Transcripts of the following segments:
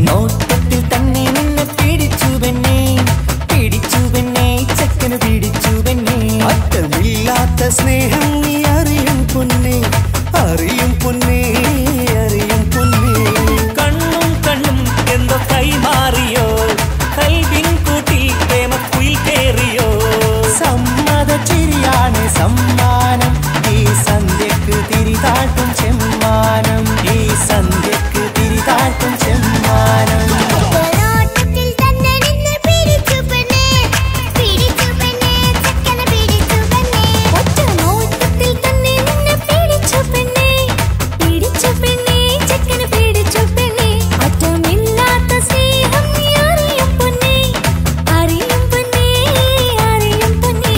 നോട്ടത്തിൽ തന്നെ നിന്നെ പിടിച്ചു പെണ്ണേ പിടിച്ചു പെണ്ണേ ചക്കന് പിടിച്ചു പെണ്ണേ അറ്റമില്ലാത്ത സ്നേഹം നീ അറിയും പൊന്നേ അറിയും പൊന്നേ അറിയും പൊന്നേ കണ്ണും കണ്ണും എന്തോ കൈമാറിയോ കൽവിൻ കൂട്ടിൽ പ്രേമക്കുയിൽ കേറിയോ സമ്മത ചിരിയാണ് സമ്മാനം ഈ സന്ധ്യക്ക് തിരിതാട്ടും ചെമ്മാനം ഈ സന്ധ്യക്ക് തിരിതാട്ടും ചെമ്മാനം ഒരോട്ടത്തിൽ തന്നെ നിന്നെ പിടിച്ചു പെണ്ണേ പിടിച്ചു പെണ്ണേ ചക്കനെ പിടിച്ചു പെണ്ണേ ഒറ്റ നോട്ടത്തിൽ തന്നെ നിന്നെ പിടിച്ചു പെണ്ണേ പിടിച്ചു പെണ്ണേ ചക്കനെ പിടിച്ചു പെണ്ണേ അറ്റമില്ലാത്ത സ്നേഹം നീ അറിയും പൊന്നേ അറിയും പൊന്നേ അറിയും പൊന്നേ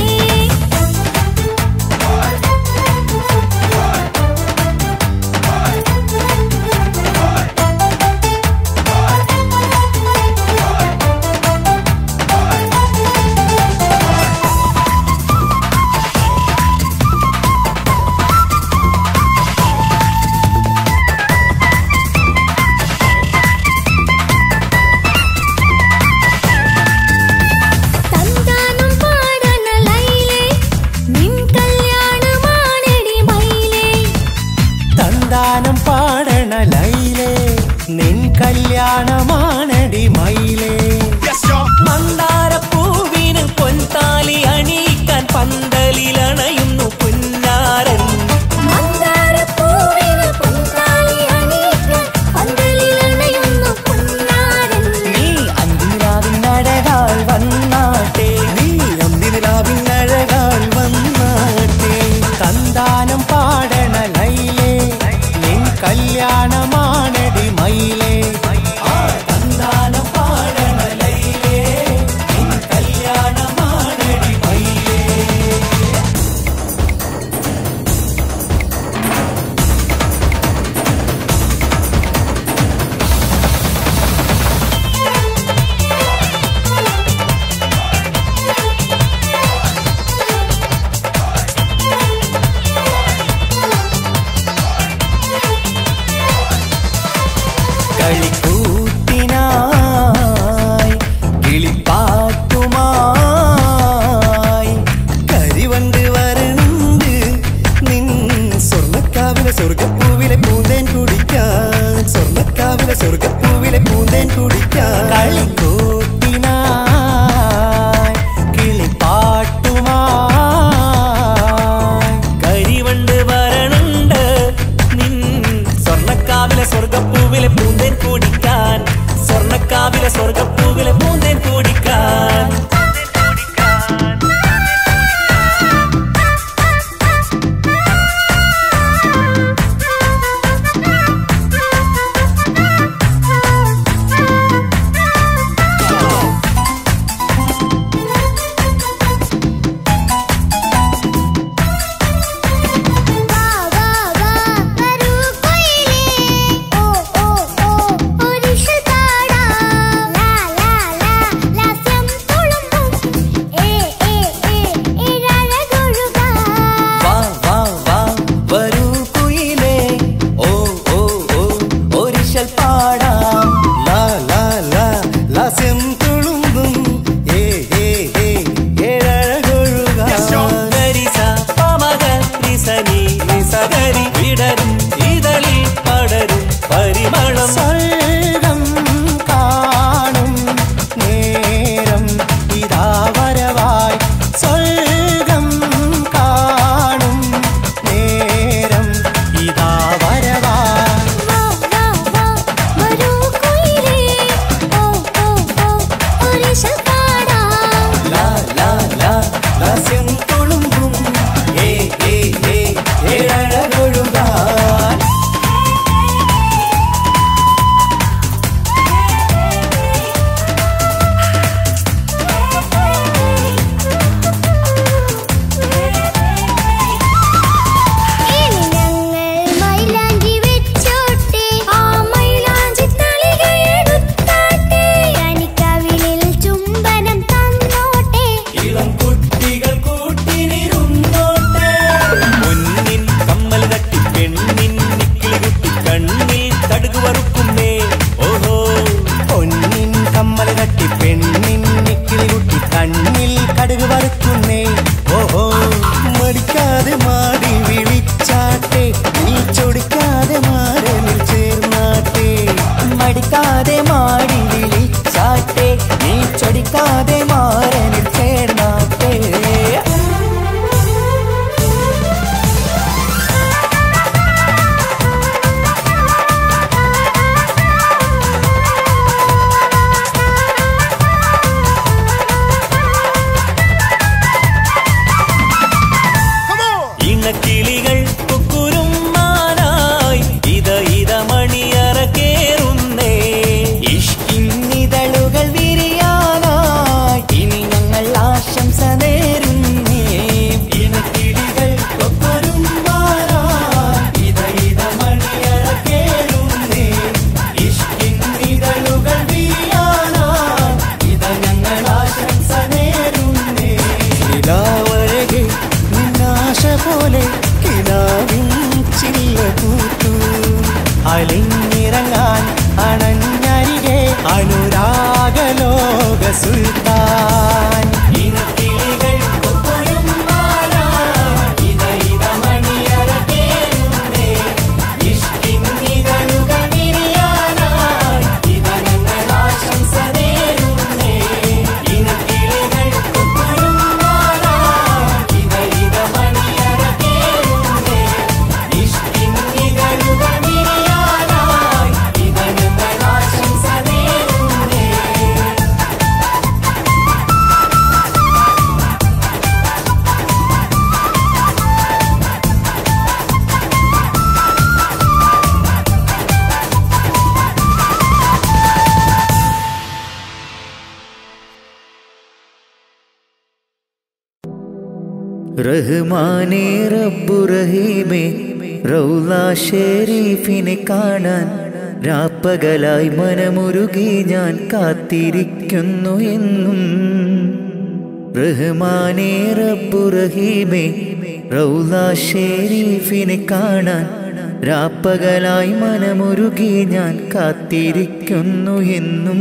തന്താനം പാടണ ലൈലേ നിൻ കല്യാണമാണെടി മൈലേ തന്താനം പാടണ ലൈലേ നിൻ കല്യാണമാണടി മയിലേ മന്ദാരപ്പൂവിന് പൊൻതാലി അണിയിക്കാൻ പന്തലിലണയുന്നു പുന്നാരൻ മന്ദാരപ്പൂവിന് പൊൻതാലി അണിയിക്കാൻ പന്തലിലണയുന്നു പൊന്നാരൻ നീ അന്തിരാവിനഴകാൽ വന്നാട്ടെ നീ അന്തിരാവിനഴകാൽ വന്നാട്ടെ തന്താനം പാടണ ലൈലേ നിൻ കല്യാണമാണടി മയിലേ ആ തന്താനം പാടണ ലൈലേ നിൻ കല്യാണമാണടി മയിലേ മറക്കാതെ മാറനിൽ ചേർന്നാട്ടേ ഇണക്കിളികൾ കുക്കുരുമാനായി ഇത ഇത മണിയറ കേറുന്നേ ഇഷ്കിന്നിതളുകൾ വിരിയാനായി ഇനി ഞങ്ങൾ ആശംസ നേരുന്നേ ഇണക്കിളികൾ കൊക്കുരുമാനായി ഇത ഇത മണിയറ കേറുന്നേ ഇഷ്കിന്നിതളുകൾ വിരിയാനായി ഇത ഞങ്ങൾ ആശംസ നേരുന്നേ നിലാവഴകെ നിന്നാശ പോലെ കിനാവിൻ ചില്ല പൂത്തു അലിഞ്ഞിറങ്ങാൻ അണഞ്ഞരികെ അനുരാഗലോക സുൽത്താൻ ഇനക്കിളികൾ കൊക്കൊഴും മാറാൻ ഇത ഇത മണിയറ കേറുന്നേ ഇഷ്കിന്നിതളുകൾ വിരിയാനായി ഇത ഞങ്ങൾ ആശംസ നേരുന്നേ ഇനക്കിളികൾ കൊക്കൊഴും മാറാൻ ഇത ഇത മണിയറ കേറുന്നേ ഇഷ്കിന്നിതളുകൾ വിരിയാനായി ഇത ഞങ്ങൾ ആശംസ നേരുന്നേ റഹ്മാനേ റബ്ബു റഹീമേ റൗല ഷെരീഫിനെ കാണാൻ രാപ്പകലായി മനമുരുകി ഞാൻ കാത്തിരിക്കുന്നു എന്നും റഹ്മാനേ റബ്ബു റഹീമേ റൗല ഷെരീഫിനെ കാണാൻ രാപ്പകലായി മനമുരുകി ഞാൻ കാത്തിരിക്കുന്നു എന്നും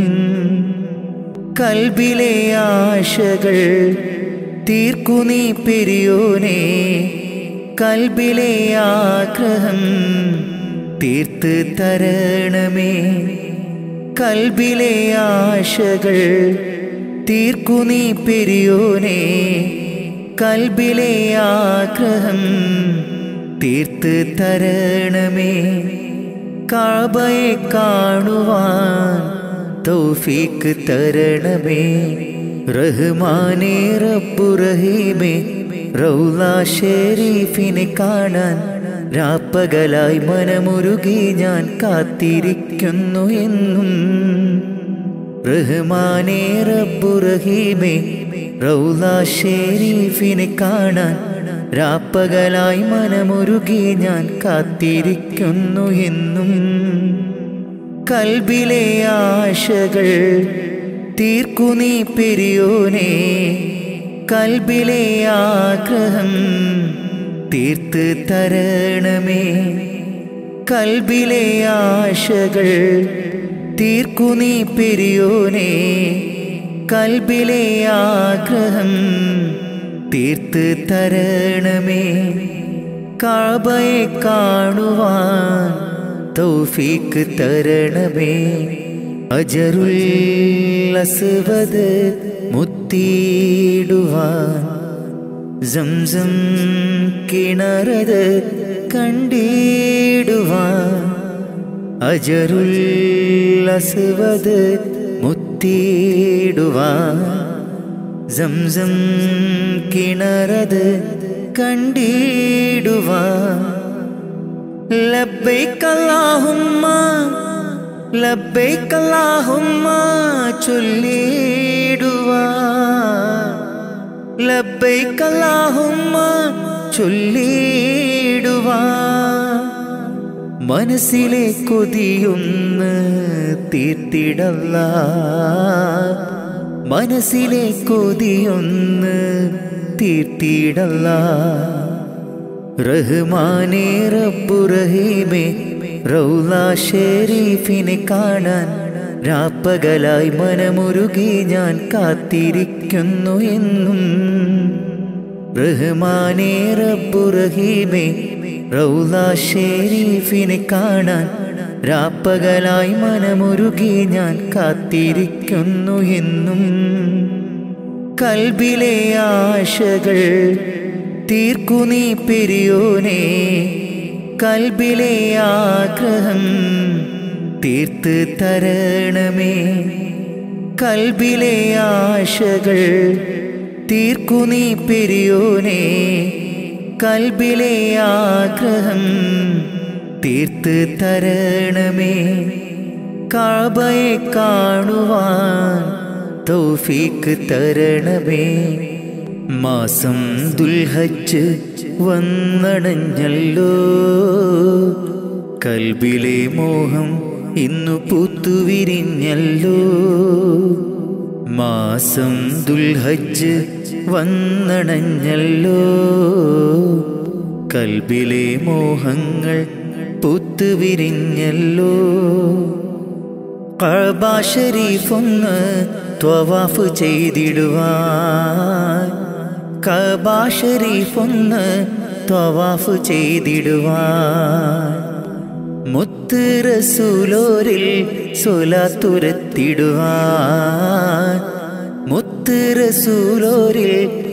കൽബിലെ ആശകൾ തീർക്കു നീ പെരിയോനെ കൽബിലെ ആഗ്രഹം തീർത്ത് തരണമേ കൽബിലെ ആശകൾ തീർക്കു നീ പെരിയോനെ കൽബിലെ ആഗ്രഹം തീർത്ത് തരണമേ കാബയെ കാണുവാൻ തൗഫീക്ക് തരണമേ റഹ്മാനേ റബ്ബു റഹീമേ റൗല ഷെരീഫിനെ കാണാൻ രാപ്പകലായി മനമുരുകി ഞാൻ കാത്തിരിക്കുന്നു എന്നും റഹ്മാനേ റബ്ബു റഹീമേ റൗല ഷെരീഫിനെ കാണാൻ രാപ്പകലായി മനമുരുകി ഞാൻ കാത്തിരിക്കുന്നു എന്നും കൽബിലെ ആശകൾ തീർക്കു നീ പെരിയോനെ കൽബിലെ ആഗ്രഹം തീർത്ത് തരണമേ കൽബിലെ ആശകൾ തീർക്കു നീ പെരിയോനെ കൽബിലെ ആഗ്രഹം തീർത്ത് തരണമേ കാബയെ കാണുവാൻ തൗഫീക്ക് തരണമേ അജറുൽ അസ്വദ് മുത്തിയിടുവാൻ സംസം കിണറത് കണ്ടിടുവാൻ അജറുൽ അസ്വദ് മുത്തിയിടുവാൻ സംസം കിണറത് കണ്ടിടുവാൻ ലബ്ബൈക് അല്ലാഹുമ്മ ലബ്ബൈക് അല്ലാഹുമ്മ ചൊല്ലിടുവാൻ ലബ്ബൈക് അല്ലാഹുമ്മ ചൊല്ലിടുവാൻ മനസ്സിലെ കൊതിയൊന്ന് തീർത്തിടല്ല മനസ്സിലെ കൊതിയൊന്ന് തീർത്തിടല്ല റഹ്മാനേ റബ്ബു റഹീമേ റൗല ഷെരീഫിനെ കാണാൻ രാപ്പകലായി മനമുരുകി ഞാൻ കാത്തിരിക്കുന്നു എന്നും റഹ്മാനേ റബ്ബു റഹീമേ റൗല ഷെരീഫിനെ കാണാൻ രാപ്പകലായി മനമുരുകി ഞാൻ കാത്തിരിക്കുന്നു എന്നും കൽബിലെ ആശകൾ തീർക്കു നീ പെരിയോനെ കൽബിലെ ആഗ്രഹം തീർത്ത് തരണമേ കൽബിലെ ആശകൾ തീർക്കു നീ പെരിയോനെ കൽബിലെ ആഗ്രഹം തീർത്ത് തരണമേ കാബയെ കാണുവാൻ തൗഫീക്ക് തരണമേ മാസം ദുൽഹജ്ജ് വന്നടഞ്ഞല്ലോ കൽബിലെ മോഹം ഇന്നു പൂത്തുവിരിഞ്ഞല്ലോ മാസം ദുൽഹജ്ജ് വന്നണഞ്ഞല്ലോ കൽബിലെ മോഹങ്ങൾ പൂത്തുവിരിഞ്ഞല്ലോ കഅബ ഷരീഫൊന്ന് ത്വവാഫ് ചെയ്തിടുവാൻ കഅബ ഷരീഫൊന്ന് ത്വവാഫ് ചെയ്തിടുവാൻ മുത്ത് റസൂലോരിൽ സ്വലാത്തുരത്തിടുവാൻ മുത്ത് റസൂലോരിൽ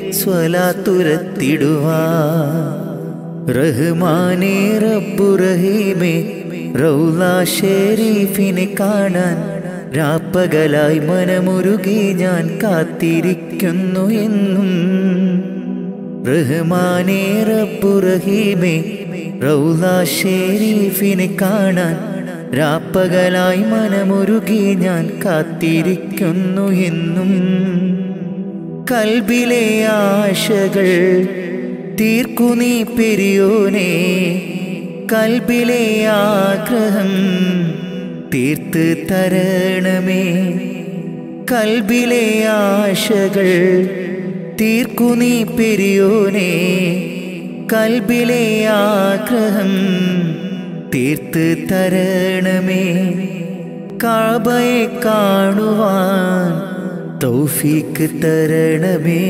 സ്വലാത്തുരത്തിടുവാൻ റഹ്മാനേ റബ്ബു റഹീമേ റൗല ഷെരീഫിനെ കാണാൻ രാപ്പകലായി മനമുരുകി ഞാൻ കാത്തിരിക്കുന്നു എന്നും റഹ്മാനേ റബ്ബു റഹീമേ റൗല ഷെരീഫിനെ കാണാൻ രാപ്പകലായി മനമുരുകി ഞാൻ കാത്തിരിക്കുന്നു എന്നും കൽബിലെ ആശകൾ തീർക്കു നീ പെരിയോനെ കൽബിലെ ആഗ്രഹം തീർത്ത് തരണമേ കൽബിലെ ആശകൾ തീർക്കു നീ പെരിയോനെ കൽബിലെ ആഗ്രഹം തീർത്ത് തരണമേ കാബയെ കാണുവാൻ തൗഫീക്ക് തരണമേ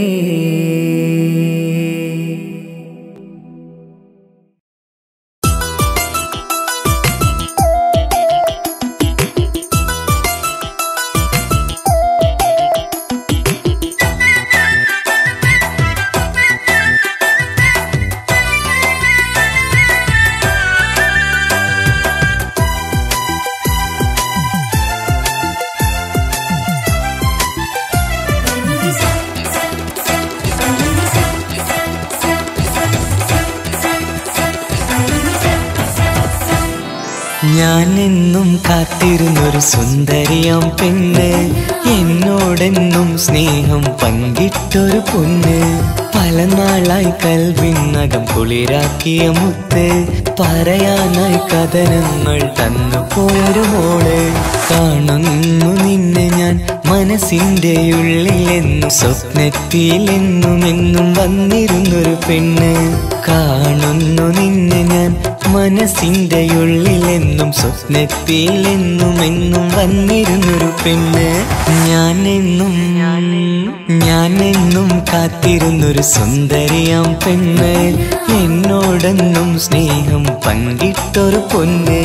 ഞാൻ എന്നും കാത്തിരുന്നൊരു സുന്ദരിയാം പെണ്ണ് എന്നോടെന്നും സ്നേഹം പങ്കിട്ടൊരു പൊന്ന് പല നാളായി കൽവിനകം കുളിരാക്കിയ മുത്ത് പറയാനായി കഥനങ്ങൾ തന്നു പോയൊരു മോള് കാണുന്നു നിന്നെ ഞാൻ മനസ്സിന്റെ ഉള്ളിലെന്നും സ്വപ്നത്തിലെന്നും എന്നും വന്നിരുന്നൊരു പെണ്ണ് കാണുന്നു നിന്നെ ഞാൻ മനസ്സിന്റെ ഉള്ളിലെന്നും സ്വപ്നത്തിലെന്നും എന്നും വന്നിരുന്നൊരു പെണ്ണ് ഞാൻ എന്നും ഞാൻ എന്നും കാത്തിരുന്നൊരു സുന്ദരിയാം പെണ്ണ് എന്നോടെന്നും സ്നേഹം പങ്കിട്ടൊരു പൊന്ന്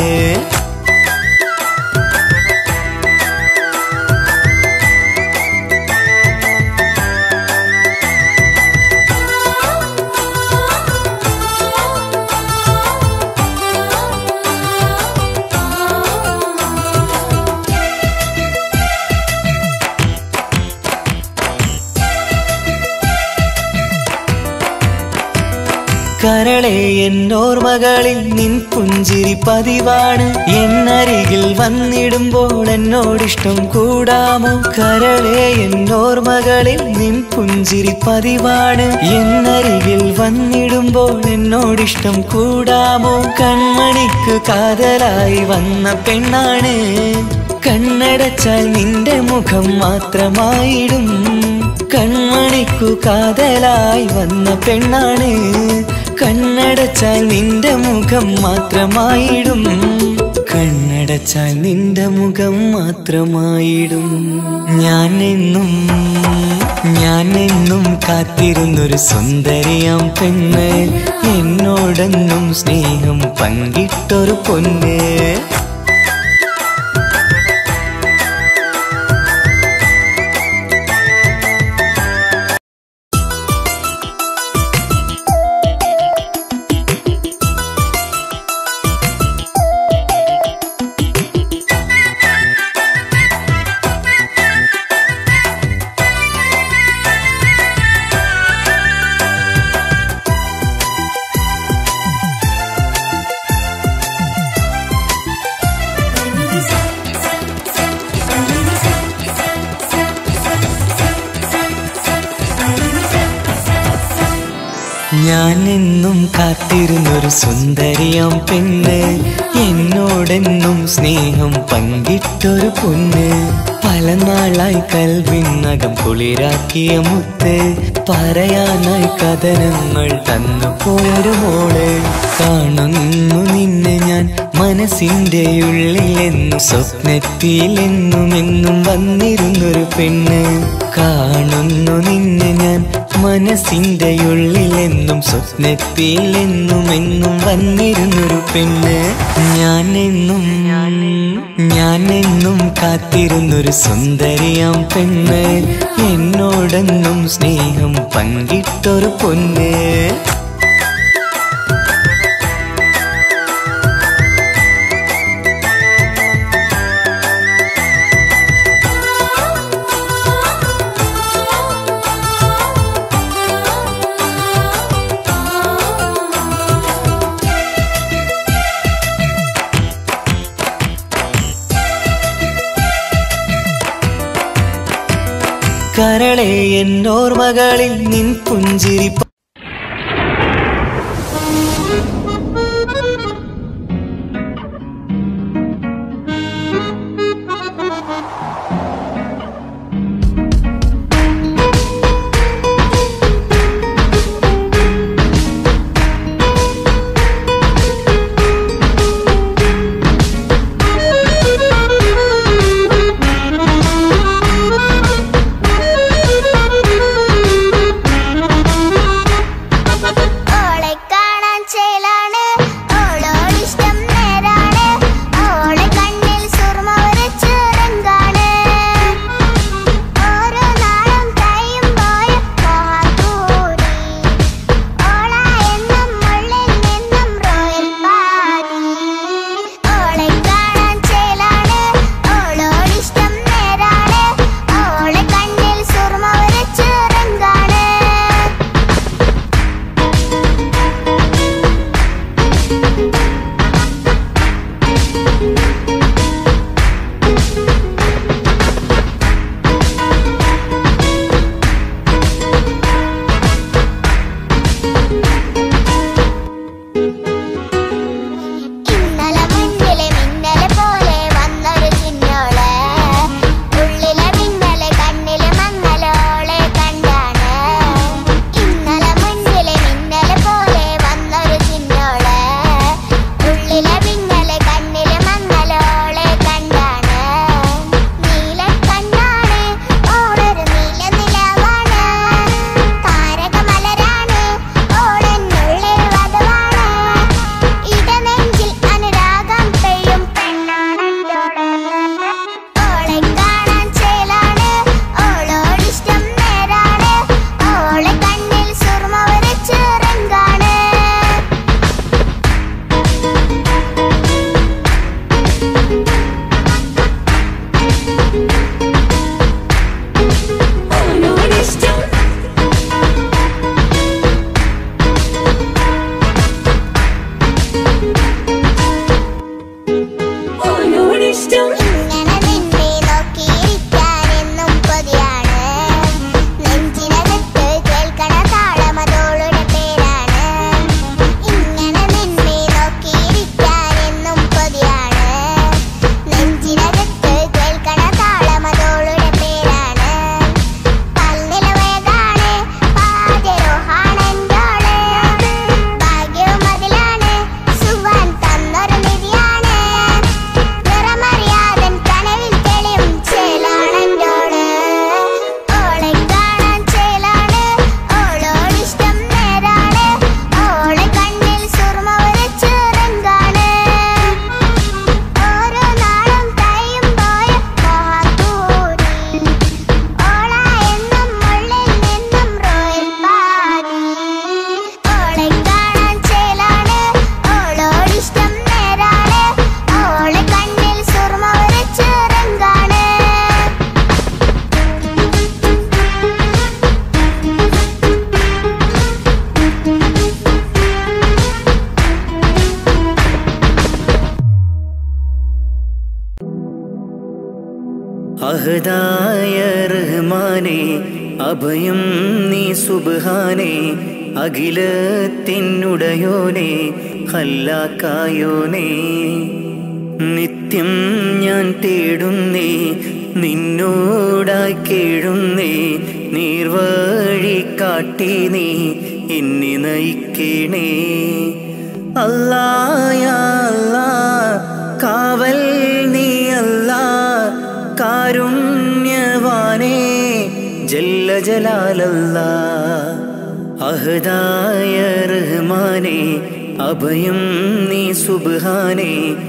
കരളെ എന്നോർമകളിൽ നിൻ പുഞ്ചിരി പതിവാണ് എന്നരികിൽ വന്നിടുമ്പോൾ എന്നോടിഷ്ടം കൂടാമോ കരളെ എന്നോർമകളിൽ നിൻ പുഞ്ചിരി പതിവാണ് എന്നരികിൽ വന്നിടുമ്പോൾ എന്നോടിഷ്ടം കൂടാമോ കൺമണിക്ക് കാതലായി വന്ന പെണ്ണാണ് കണ്ണടച്ചാൽ നിന്റെ മുഖം മാത്രമായിടും കൺമണിക്കു കാതലായി വന്ന പെണ്ണാണ് കണ്ണടച്ചാൽ നിന്റെ മുഖം മാത്രമായിടും കണ്ണടച്ചാൽ നിന്റെ മുഖം മാത്രമായിടും ഞാൻ എന്നും ഞാൻ എന്നും കാത്തിരുന്നൊരു സുന്ദരിയാം പെണ്ണ് എന്നോടെന്നും സ്നേഹം പങ്കിട്ടൊരു പൊന്ന് ഞാൻ എന്നും കാത്തിരുന്നൊരു സുന്ദരിയാം പെണ്ണ് എന്നോടെന്നും സ്നേഹം പങ്കിട്ടൊരു പൊന്ന് പല നാളായി കൽവിനകം കുളിരാക്കിയ മുത്ത് പറയാനായി കഥനങ്ങൾ തന്നു പോയൊരു മോള് കാണുന്നു നിന്നെ ഞാൻ മനസ്സിന്റെ ഉള്ളിലെന്നും സ്വപ്നത്തിലെന്നും എന്നും വന്നിരുന്നൊരു പെണ്ണ് കാണുന്നു നിന്നെ ഞാൻ മനസ്സിന്റെ ഉള്ളിലെന്നും സ്വപ്നത്തിലെന്നും എന്നും വന്നിരുന്നൊരു പെണ്ണ് ഞാൻ എന്നും ഞാൻ എന്നും കാത്തിരുന്നൊരു സുന്ദരിയാം പെണ്ണ് എന്നോടെന്നും സ്നേഹം പങ്കിട്ടൊരു പൊന്ന് കരളെ എന്നോർമകളിൽ നിൻ പുഞ്ചിരി പ- ഓളെ കാണാൻ ചേലാണ് ഓളോടിഷ്ടം നേരാണ് ഓളെ കണ്ണിൽ സുർമ വരച്ച് റങ്കാണ് ഓരോ നാളും കഴിയുമ്പോൾ മോഹക്കൂടി ഓള എന്നും ഉള്ളിൽ നിന്നും റോയൽ പാടി ഓളെ കാണാൻ ചേലാണ് ഓളോടിഷ്ടം നേരാണ് ഓളെ കണ്ണിൽ സുർമ വരച്ച് റങ്കാണ് ഇന്നലെ മുന്നിലെ മിന്നലെ പോലെ വന്നൊരു ചിന്നോള് ഉള്ളിലെ മിന്നലെ കണ്ണിലെ മങ്ങലോളെ കണ്ടാണ് ഇന്നലെ മുന്നിലെ മിന്നലെ പോലെ വന്നൊരു ചിന്നോള് ഉള്ളിലെ മിന്നലെ കണ്ണിലെ മങ്ങലോളെ കണ്ടാണ് നീല കണ്ണാണ് ഓളൊരു നീല നിലവാണ് താരകമലരാണ് ഓളെന്നുള്ളിൽ വധവാണ് ഇടനെഞ്ചിൽ അനുരാഗം പെയ്യും പെണ്ണാണെന്നോട് ഓളെ കാണാൻ ചേലാണ് ഓളോടിഷ്ടം നേരാണ് ഓളെ കണ്ണിൽ സുർമ വരച്ച് റങ്കാണ് ഇങ്ങനെ നിന്നെ നോക്കിയിരിക്കാനെന്നും കൊതിയാണ് നെഞ്ചിനകത്ത് കേൾക്കണ താളമതോളുടെ പേരാണ് ഇങ്ങനെ നിന്നെ നോക്കിയിരിക്കാനെന്നും കൊതിയാണ് നെഞ്ചിനകത്ത് കേൾക്കണ താളമതോളുടെ പേരാണ് പൽനിലവേതാണ് പാതിരോഹാണെന്തോള് ഭാഗ്യവും അതിലാണ് സുവാൻ തന്നൊരു നിധിയാണ് നിറമറിയാതൻ കനവിൽ തെളിയും ചേലാണെന്തോള് ഓളെ കാണാൻ ചേലാണ് ഓളോടിഷ്ടം നേരാണ് ഓളെ കണ്ണിൽ സുർമ വരച്ച് റങ്കാണ് ഓരോ നാളും കഴിയുമ്പോൾ മോഹക്കൂടി ഓള എന്നും ഉള്ളിൽ നിന്നും റോയൽ പാടി ഓളെ കാണാൻ ചേലാണ് ഓളോടിഷ്ടം നേരാണ് ഓളെ കണ്ണിൽ സുർമ വരച്ച് റങ്കാണ് അഹദായ റഹ്മാനെ അഭയം നീ സുബ്ഹാനെ അഖിലത്തിനുടയോനെ ഹല്ലാക്കായോനെ നിത്യം ഞാൻ തേടുന്നേ നിന്നോടായി കേഴുന്നേ നീർവഴി കാട്ടി നീ എന്നെ നയിക്കണേ അല്ലായ അല്ലാ കാവൽ നീ അല്ലാ കാരുണ്യവാനേ ജല്ല ജലാലല്ലാ അഹദായ റഹ്മാനെ അഭയം നീ സുബ്ഹാനെ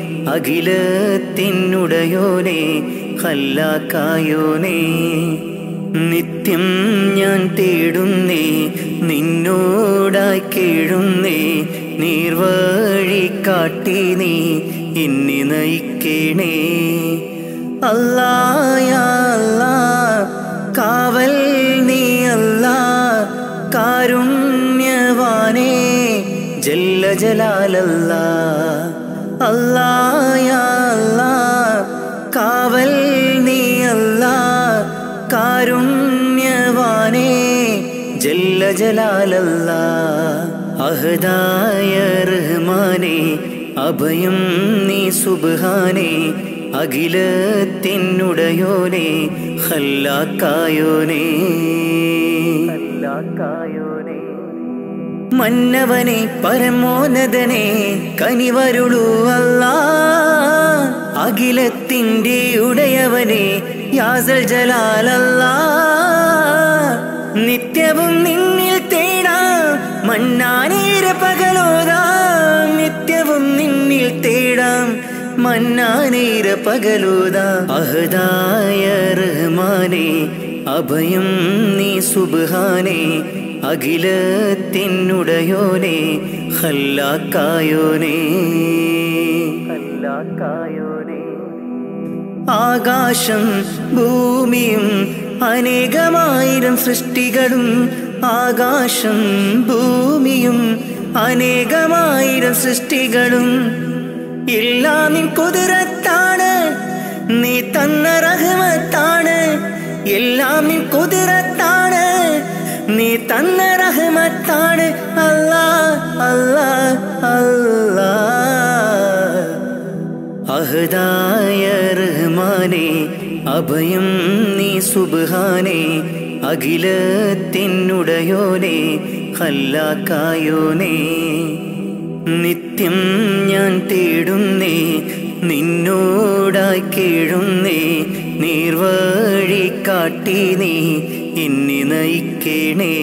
അഖിലത്തിനുടയോനെ ഹല്ലാക്കായോനെ നിത്യം ഞാൻ തേടുന്നേ നിന്നോടായി കേഴുന്നേ നീർവഴി കാട്ടി നീ എന്നെ നയിക്കണേ അല്ലായ അല്ലാ കാവൽ നീ അല്ലാ കാരുണ്യവാനേ ജല്ല ജലാലല്ലാ അല്ലായ അല്ലാ കാവൽ നീ അല്ലാ കാരുണ്യവാനേ ജല്ല ജലാലല്ലാ അഹദായ റഹ്മാനെ അഭയം നീ സുബ്ഹാനെ അഖിലത്തിനുടയോനെ ഹല്ലാക്കായോനെ ഹല്ലാക്കായോനെ മന്നവനെ പരമോന്നതനെ കനിവരുളൂ അല്ലാ അഖിലത്തിൻ്റെ ഉടയവനെ യാസൽ ജലാലല്ലാ നിത്യവും നിന്നിൽ തേടാം മന്നാനേര പകലോതാം നിത്യവും നിന്നിൽ തേടാം മന്നാനേര പകലോതാ അഹദായ റഹ്മാനെ അഭയം നീ സുബ്ഹാനെ അഖിലത്തിനുടയോനെ ഹല്ലാക്കായോനെ ഹല്ലാക്കായോനെ ആകാശം ഭൂമിയും അനേകമായിരം സൃഷ്ടികളും ആകാശം ഭൂമിയും അനേകമായിരം സൃഷ്ടികളും എല്ലാം നിൻ കുതിരത്താണ് നീ തന്ന റഹ്മത്താണ് എല്ലാം നിൻ കുതിരത്താണ് നീ തന്ന റഹ്മത്താണ് അല്ലാ അല്ലാ അല്ലാ അഹദായ റഹ്മാനെ അഭയം നീ സുബ്ഹാനെ അഖിലത്തിനുടയോനെ ഹല്ലാക്കായോനെ നിത്യം ഞാൻ തേടുന്നേ നിന്നോടായി കേഴുന്നേ നീർവഴി കാട്ടി നീ എന്നെ നയിക്കണേ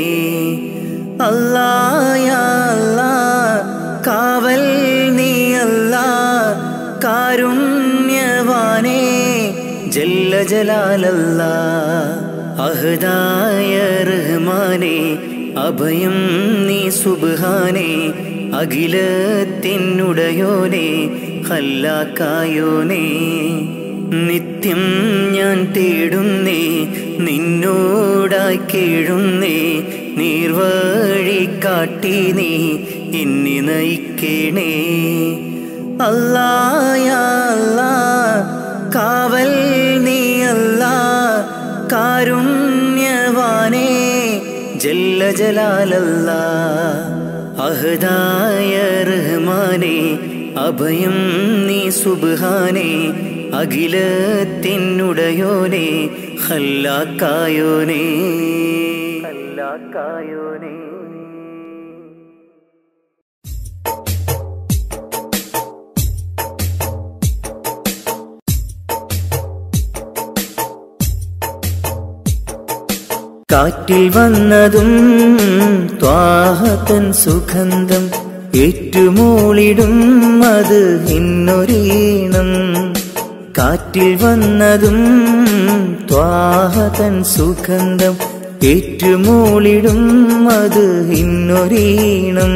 അല്ലായ അല്ലാ കാവൽ നീ അല്ലാ കാരുണ്യവാനേ ജല്ല ജലാലല്ലാ അഹദായ റഹ്മാനെ അഭയം നീ സുബ്ഹാനെ അഖിലത്തിനുടയോനെ ഹല്ലാക്കായോനെ നിത്യം ഞാൻ തേടുന്നേ നിന്നോടായി കേഴുന്നേ നീർവഴി കാട്ടി നീ എന്നെ നയിക്കണേ അല്ലായ അല്ലാ കാവൽ നീ അല്ലാ കാരുണ്യവാനേ ജല്ല ജലാലല്ലാ അഹദായ റഹ്മാനെ അഭയം നീ സുബ്ഹാനെ അഖിലത്തിനുടയോനെ ഹല്ലാക്കായോനെ ഹല്ലാക്കായോനെ കാറ്റിൽ വന്നതും ത്വാഹത്തൻ സുഗന്ധം ഏറ്റുമൂളിടും അത് ഇന്നൊരീണം കാറ്റിൽ വന്നതും ത്വാഹതൻ സുഗന്ധം ഏറ്റുമൂളിടും അത് ഇന്നൊരീണം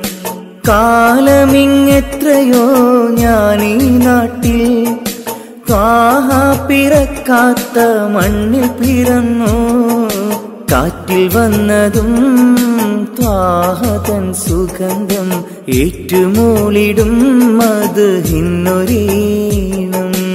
കാലമിങ്ങെത്രയോ ഞാനീ നാട്ടിൽ ത്വാഹ പിറക്കാത്ത മണ്ണിൽ പിറന്നു കാറ്റിൽ വന്നതും ത്വാഹതൻ സുഗന്ധം ഏറ്റുമൂളിടും അത് ഇന്നൊരീണം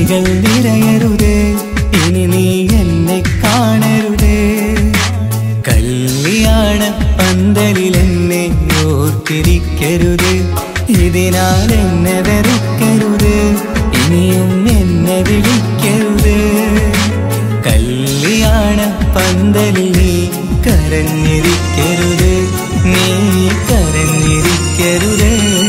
മിഴികൾ നിറയരുതേ ഇനി നീ എന്നെ കാണരുതേ കല്യാണ പന്തലിൽ എന്നെ ഓർത്തിരിക്കരുത് ഇതിനാൽ എന്നെ വെറുക്കരുത് ഇനിയും എന്നെ വിളിക്കരുത് കല്യാണ പന്തലിൽ നീ കരഞ്ഞിരിക്കരുത് നീ കരഞ്ഞിരിക്കരുത്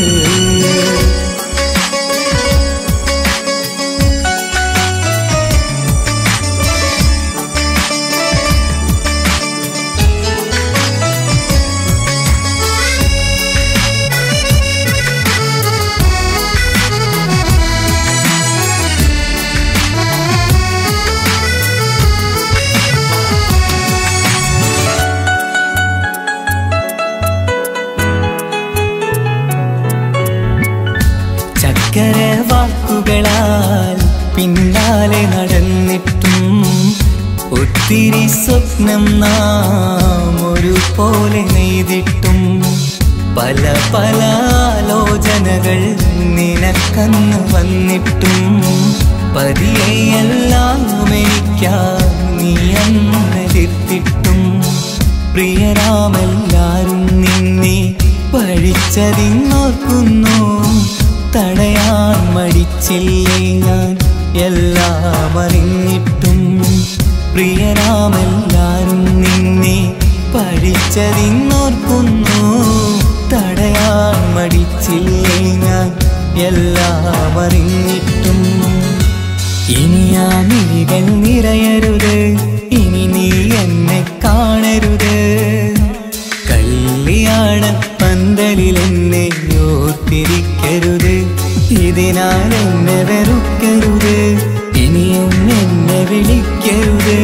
ചക്കര വാക്കുകളാൽ പിന്നാലെ നടന്നിട്ടും ഒത്തിരി സ്വപ്നം നാം ഒരുപോലെ നെയ്തിട്ടും പല പല ആലോചനകൾ നിനക്കന്ന് വന്നിട്ടും പതിയെല്ലാം എനിക്കാം നീ അന്നെതിർത്തിട്ടും പ്രിയരാമെല്ലാരും നിന്നെ പഴിച്ചതിന്നോർക്കുന്നു തടയാൻ മടിച്ചില്ലേ ഞാൻ എല്ലാം അറിഞ്ഞിട്ടും പ്രിയരാമെല്ലാരും നിന്നെ പഴിച്ചതിന്നോർക്കുന്നു തടയാൻ മടിച്ചില്ലേ ഞാൻ എല്ലാം അറിഞ്ഞിട്ടും ഇനി ആ മിഴികൾ നിറയരുത് ഇനി നീ എന്നെ കാണരുത് കല്യാണ പന്തലിൽ എന്നെ ഓർത്തിരിക്കരുത് ഇതിനാൽ എന്നെ വെറുക്കരുത് ഇനിയും എന്നെ വിളിക്കരുത്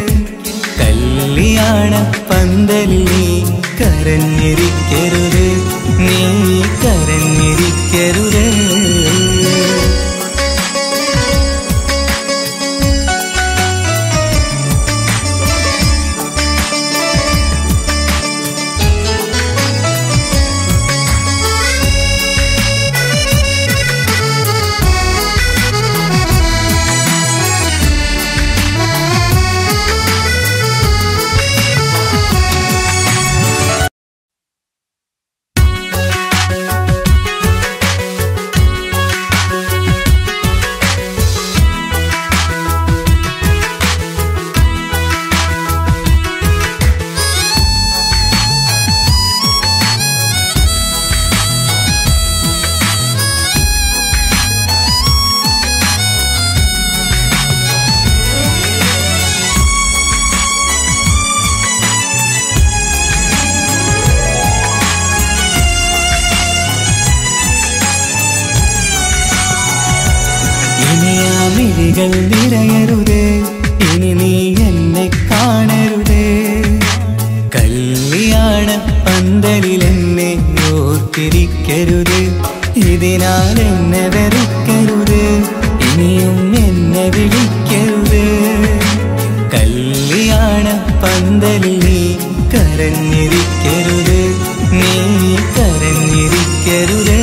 കല്യാണ പന്തലിൽ നീ കരഞ്ഞിരിക്കരുത് നീ കരഞ്ഞിരിക്കരുത് ഇനി ആ മിഴികൾ നിറയരുത് ഇനി നീ എന്നെ കാണരുത് കല്യാണ പന്തലിൽ എന്നെ ഓർത്തിരിക്കരുത് ഇതിനാൽ എന്നെ വെറുക്കരുത് ഇനിയും എന്നെ വിളിക്കരുത് കല്യാണ പന്തലിൽ നീ കരഞ്ഞിരിക്കരുത് നീ കരഞ്ഞിരിക്കരുത്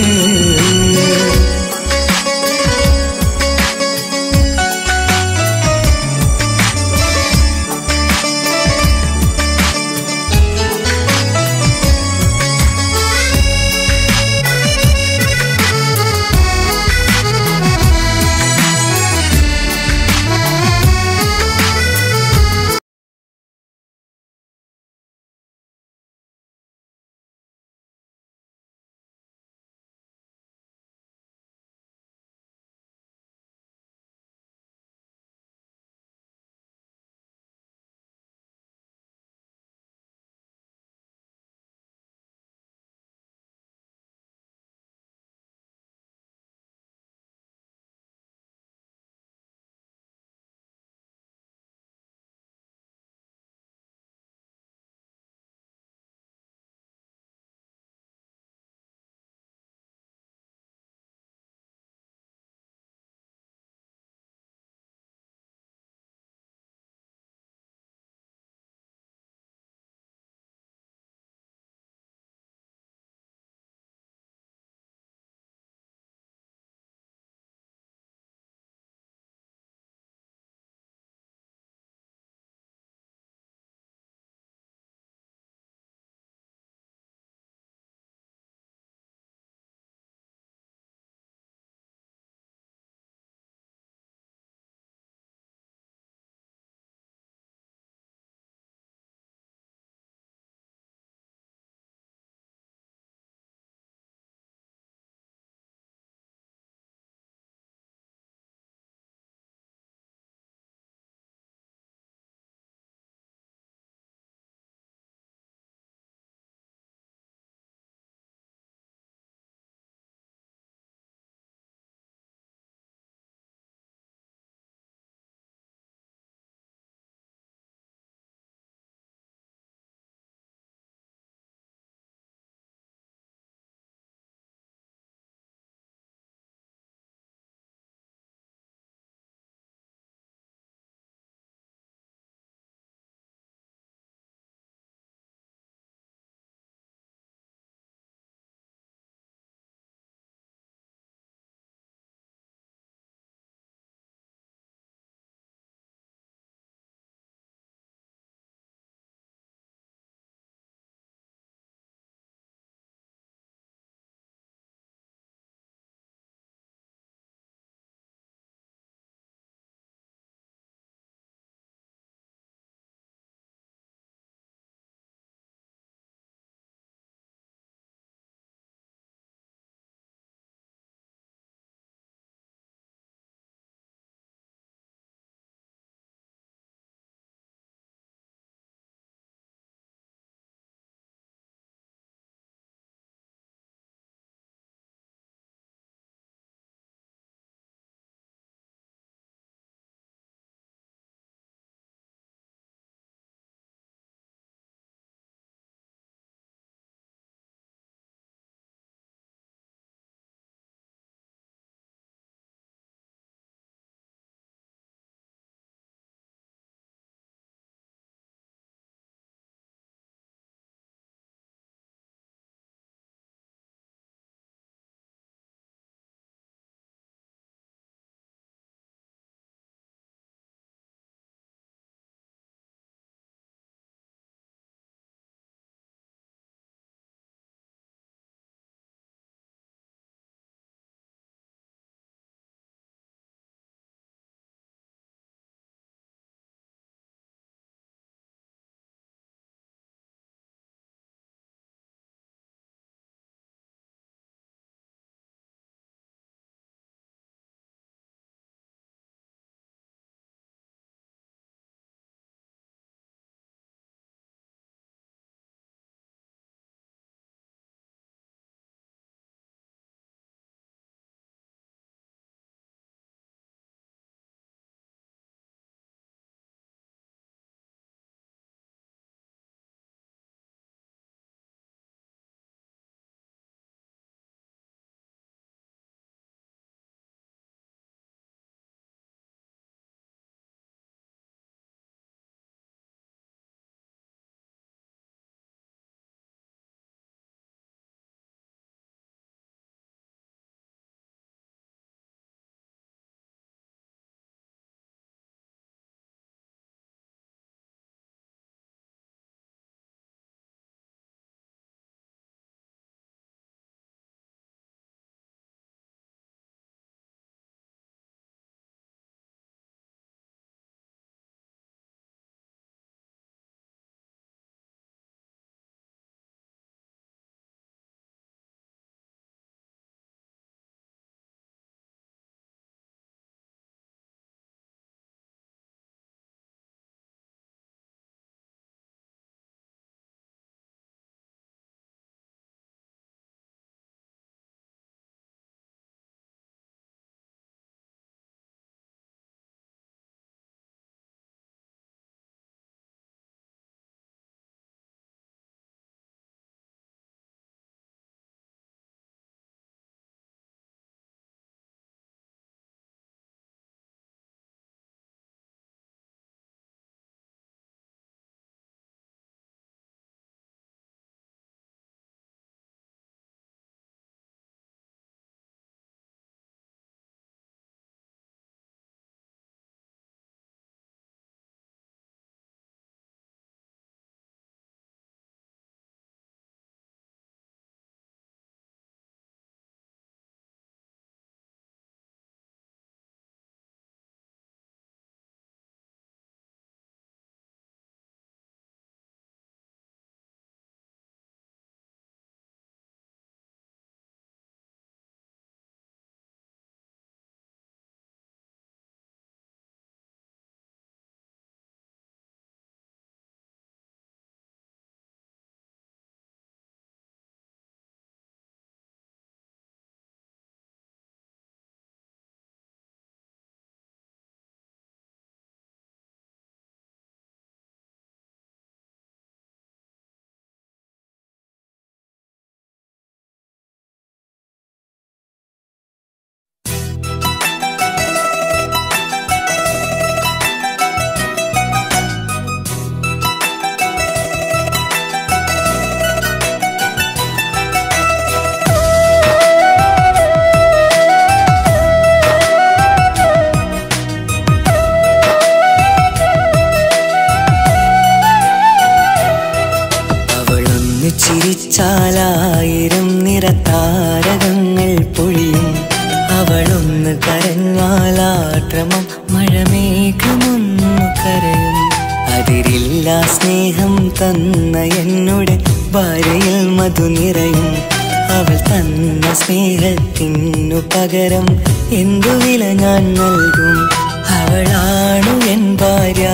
അതിരില്ല സ്നേഹം തന്ന എന്നുടെ ഭാര്യയിൽ മധു നിറയും അവൾ തന്ന സ്നേഹത്തിനു പകരം എന്തു വില ഞാൻ നൽകും അവളാണു എൻ ഭാര്യ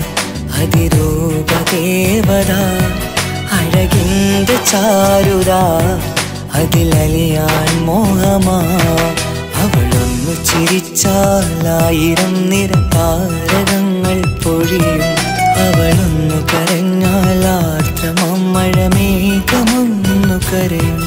അതിരൂപദേവത അഴകിന്റെ ചാരുത അതിലലിയാൻ മോഹമാ അവളൊന്നു ചിരിച്ചാലായിരം നിറതാരകങ്ങൾ പൊഴിയും അവളൊന്നു കരഞ്ഞാൽ ആർദ്രമഴമേഘമൊന്നു കരയും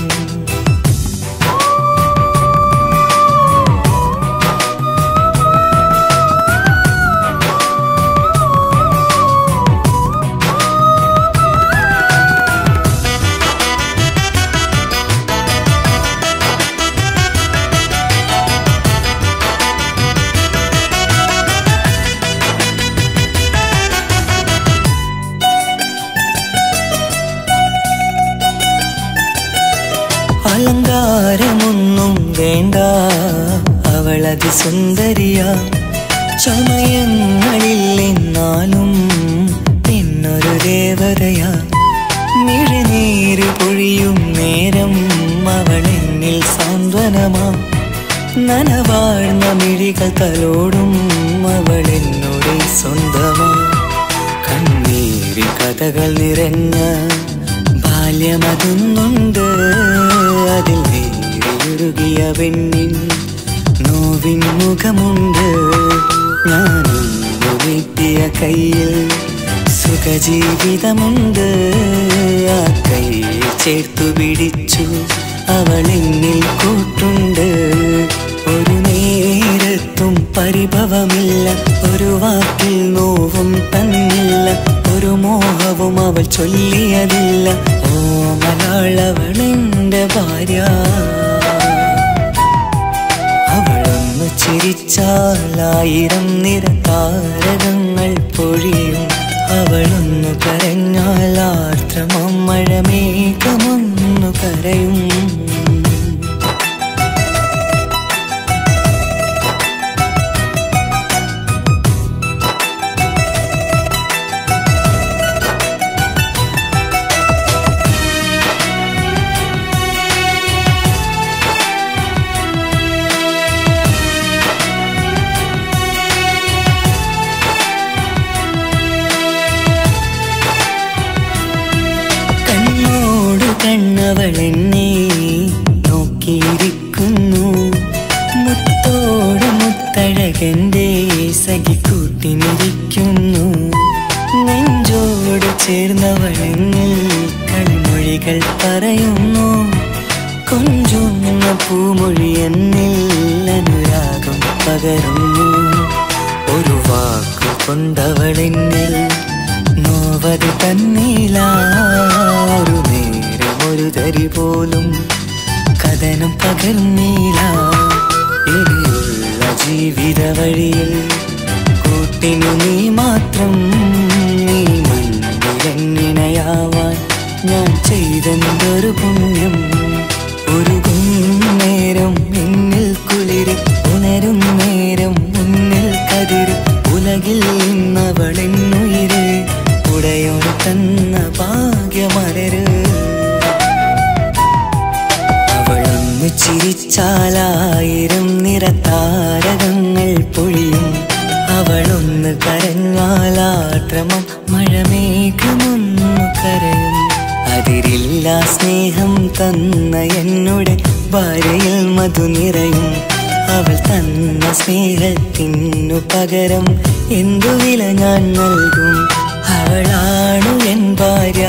അലങ്കാരമൊന്നും വേണ്ട അവളതി സുന്ദരിയ ചമയങ്ങളിൽ എന്നാലും പിന്നൊരു ദേവതയാ നിഴനീര് പൊഴിയും നേരം അവളെന്നിൽ സാന്ത്വനമാ നനവാഴ്ന്ന മിഴികൾ തലോടും അവളെന്നോട് സ്വന്തമാ കണ്ണീരി കഥകൾ നിറഞ്ഞ ബാല്യമതൊന്നുണ്ട് അതിൽ നേരിയൊരുകിയ പെണ്ണിൻ നോവിൻ മുഖമുണ്ട് ഞാനൊന്നു നീട്ടിയ കയ്യിൽ സുഖജീവിതമുണ്ട് ആ കയ്യിൽ ചേർത്തു പിടിച്ചു അവളെന്നിൽ കൂട്ടുണ്ട് ഒരു നേരത്തും പരിഭവമില്ല ഒരു വാക്കിൽ നോവും തന്നില്ല ഒരു മോഹവും അവൾ ചൊല്ലിയതില്ല ഓ മലയാളവളെന്റെ ഭാര്യ അവളൊന്നു ചിരിച്ചാലായിരം നിറതാരകങ്ങൾ പൊഴിയും അവളൊന്നു കരഞ്ഞാൽ ആർദ്രമം മഴമേഘമൊന്നു കരയും കണ്ണോട് കണ്ണവളെന്നെ നോക്കിയിരിക്കുന്നു മുത്തോട് മുത്തഴകന്റെ സഖിക്കൂട്ടിനിരിക്കുന്നു നെഞ്ചോട് ചേർന്നവളെന്നിൽ കളിമൊഴികൾ പറയുന്നു കൊഞ്ചുന്ന പൂമൊഴി എന്നിൽ അനുരാഗം പകരുന്നു ഒരു വാക്കു കൊണ്ടവളെന്നിൽ നോവത് തന്നീല ഒരു നേരം ഒരു തരി പോലും കഥനം പകർന്നീല ഇനിയുള്ള ജീവിത വഴിയിൽ കൂട്ടിനു നീ മാത്രം നീ മണ്ണിലെങ്ങിണയാവാൻ ഞാൻ ചെയ്തെന്തൊരു പുണ്യം ഒരുകും നേരം എന്നിൽ കുളിര് ഉണരും നേരം മുന്നിൽ കതിര് ഉലകിൽ ഇന്നവളെന്നുയിര് ഉടയോട് തന്ന ഭാഗ്യമലര് അവളൊന്നു ചിരിച്ചാലായിരം നിറതാരകങ്ങൾ പൊഴിയും അവളൊന്ന് കരഞ്ഞാലാട്രമം മഴമേഘമൊന്നു കരയും അതിരില്ല സ്നേഹം തന്ന എന്നുടെ ഭാര്യയിൽ മധു നിറയും അവൾ തന്ന സ്നേഹത്തിനു പകരം എന്തു വില ഞാൻ നൽകും അവളാണു എൻ ഭാര്യ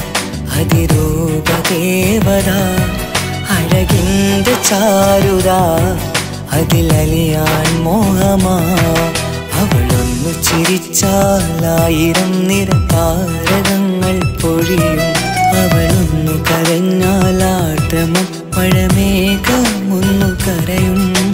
അതിരൂപദേവത അഴകിന്റെ ചാരുത അതിലലിയാൻ മോഹമാ അവളൊന്നു ചിരിച്ചാലായിരം നിറതാരകങ്ങൾ പൊഴിയും അവളൊന്നു കരഞ്ഞാലാട്ടമം മഴമേഘമൊന്നു കരയും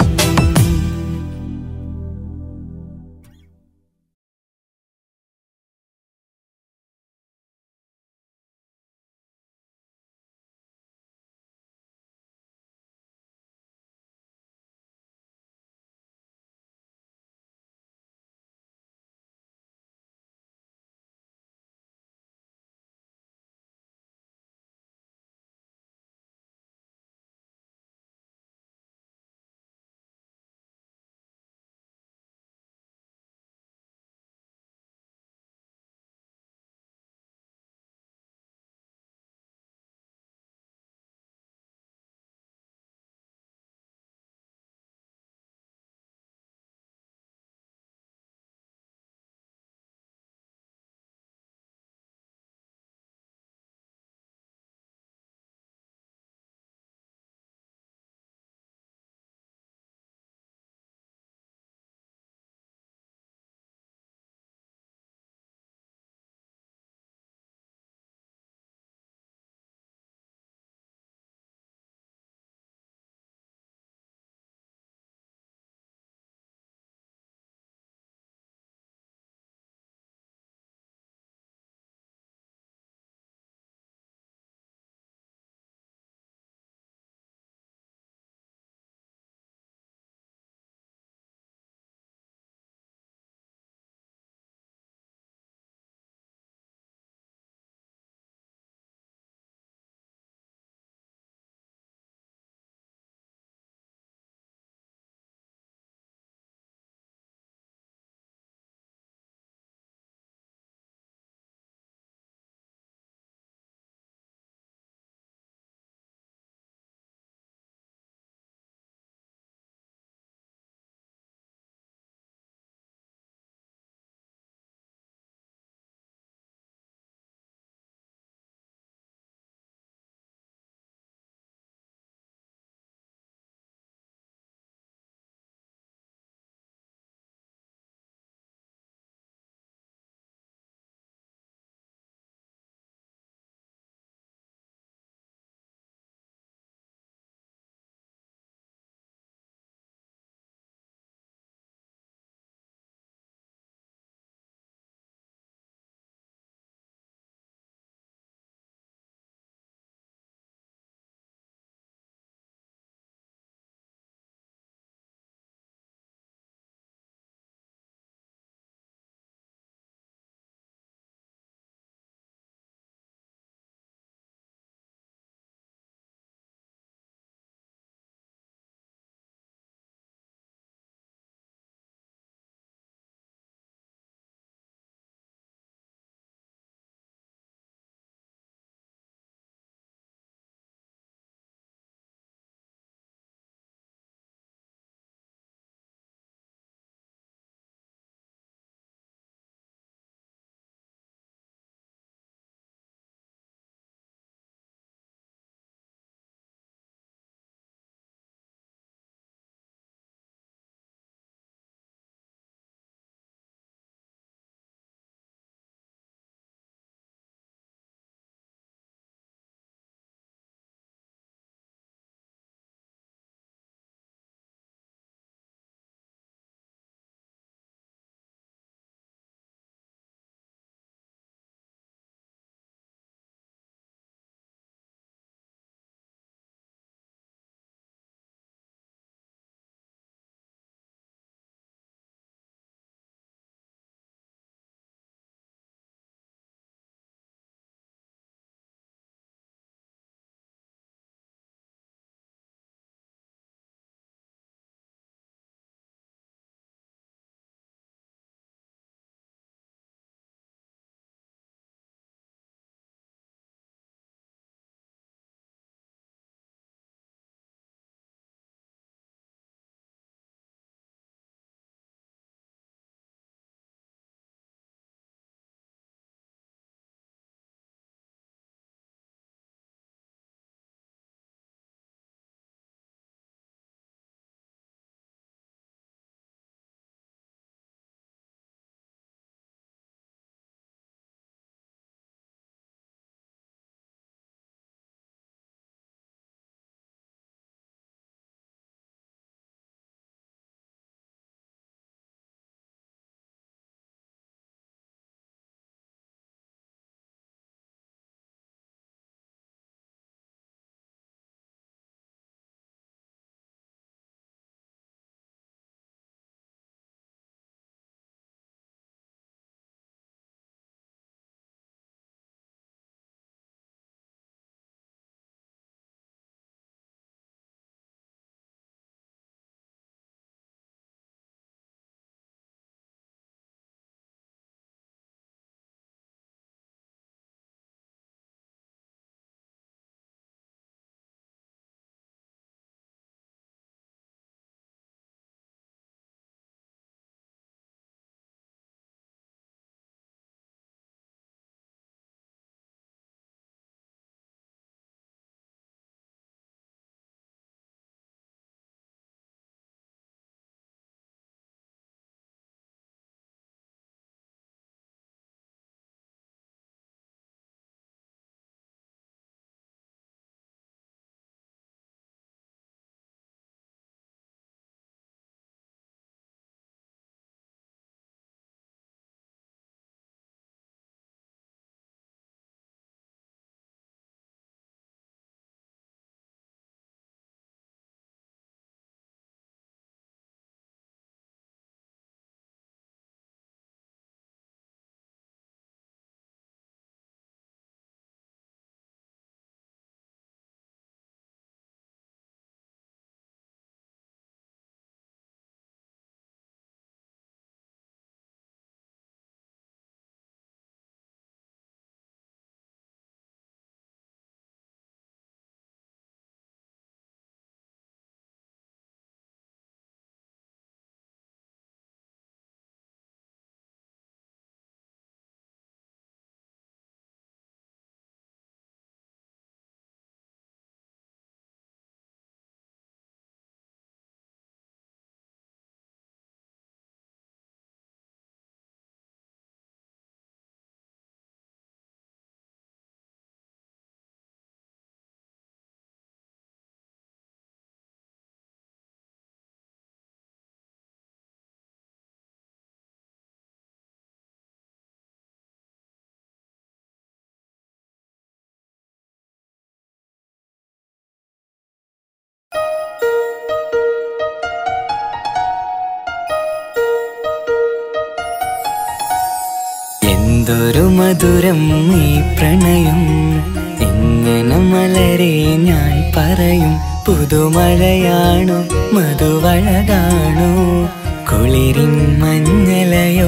എന്തൊരു മധുരം ഈ പ്രണയം എങ്ങനെ മലരെ ഞാൻ പറയും പുതുമഴയാണോ മധുവഴകാണോ കുളിരിൻ മഞ്ഞലയോ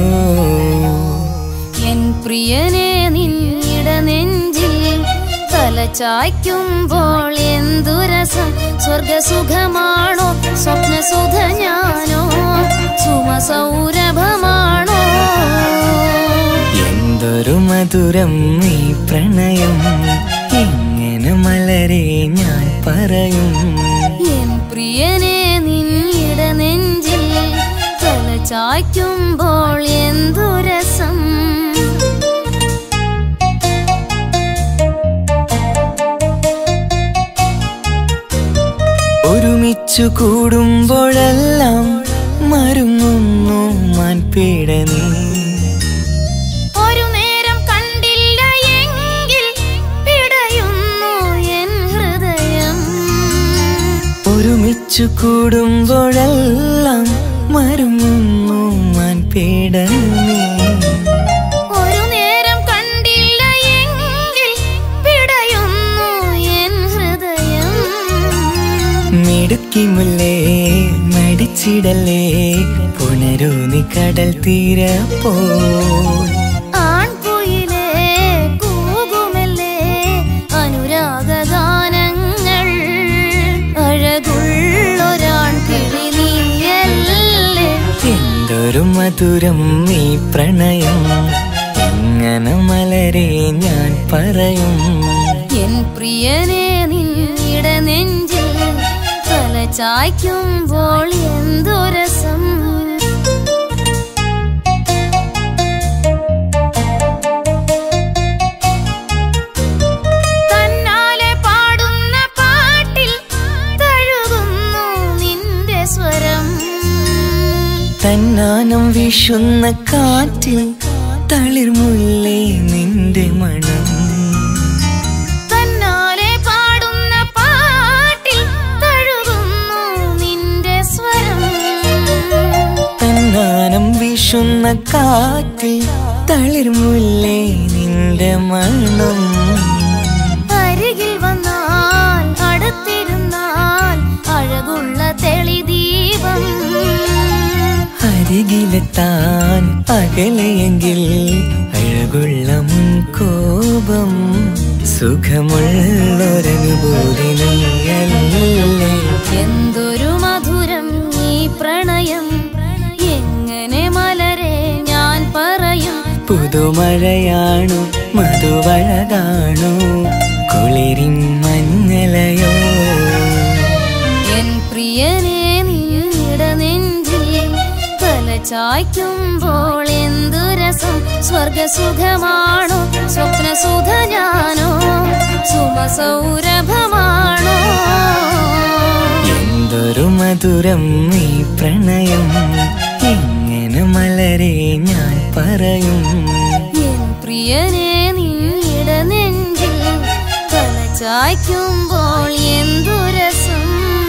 എൻ പ്രിയനെ നിന്നിട നെഞ്ചിൽ തലചായ്ക്കുമ്പോൾ എന്തു രസം സ്വർഗസുഖമാണോ സ്വപ്നസുധ ഞാനോ സുമസൗരഭമാണോ എന്തൊരു മധുരം ഈ പ്രണയം എങ്ങനെ മലരെ ഞാൻ പറയും എൻ പ്രിയനെ നിന്നിട നെഞ്ചിൽ തലചായ്ക്കുമ്പോൾ എന്തു രസം ഒരുമിച്ചു കൂടുമ്പോഴെല്ലാം മരുങ്ങുന്നു മാൻപീട നീ ഒരു നേരം കണ്ടില്ല എങ്കിൽ പിടയുന്നു എൻ ഹൃദയം ഒരുമിച്ചു കൂടുമ്പോഴെല്ലാം മരുങ്ങുന്നു മാൻപീട നീ ഒരു നേരം കണ്ടില്ല എങ്കിൽ പിടയുന്നു എൻ ഹൃദയം മിടുക്കി മുല്ലേ മടിച്ചിടലേ പുണരൂ നീ കടൽ തീരപ്പോ ആൺകുയിലേ കൂകുമല്ലേ അനുരാഗഗാനങ്ങൾ അഴകുള്ളൊരാൺ കിളി നീയല്ലേ എന്തൊരു മധുരം ഈ പ്രണയം എങ്ങനെ മലരെ ഞാൻ പറയും എൻ പ്രിയനെ നിന്നിട നെഞ്ചിൽ തല ചായ്ക്കുമ്പോൾ എന്തു രസം തന്നാലെ പാടുന്ന പാട്ടിൽ തഴുകുന്നു നിന്റെ സ്വരം തന്നാനം വീശുന്ന കാറ്റിൽ തളിർമുല്ലേ നിന്റെ മണം തന്നാലെ പാടുന്ന പാട്ടിൽ തഴുകുന്നു നിന്റെ സ്വരം തന്നാനം വീശുന്ന കാറ്റിൽ തളിർമുല്ലേ നിന്റെ മണം അരികിൽ വന്നാൽ അടുത്തിരുന്നാൽ അഴകുള്ള തെളിദീപം അരികിലെത്താൻ അകലെയെങ്കിൽ അഴകുള്ള കോപം സുഖമുള്ളൊരനുഭൂതി നീയല്ലേ എന്തൊരു മധുരം ഈ പ്രണയം എങ്ങനെ മലരെ ഞാൻ പറയും പുതുമഴയാണു മധുവഴകാണു കുളിരിൻ മഞ്ഞലയോ എൻ പ്രിയനെ നീട നെഞ്ചിൽ തല ചായ്ക്കുമ്പോൾ എന്തു രസം സ്വർഗസുഖമാണോ സ്വപ്നസുധ ഞാനോ സുമസൗരഭമാണോ എന്തൊരു മധുരം ഈ പ്രണയം എങ്ങനെ മലരെ ഞാൻ പറയും എൻ പ്രിയനെ നീട നെഞ്ചിൽ തല ചായ്ക്കുമ്പോൾ എന്തു രസം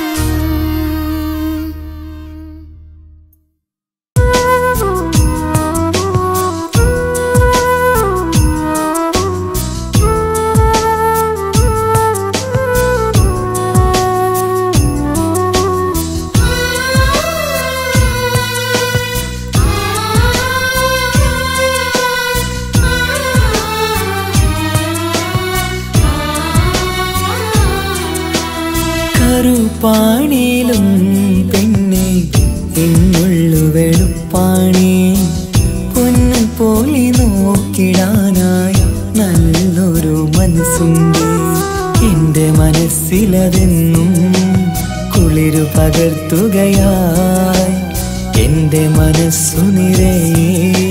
കറുപ്പാണേലും പെണ്ണെ എന്നുള്ളു വെളുപ്പാണേ പൊന്നു പോലെ നോക്കിടാനായി നല്ലൊരു മനസ്സുണ്ട് എന്റെ മനസ്സിലതെന്നും കുളിരു പകർത്തുകയായി എന്റെ മനസ്സു നിറയെ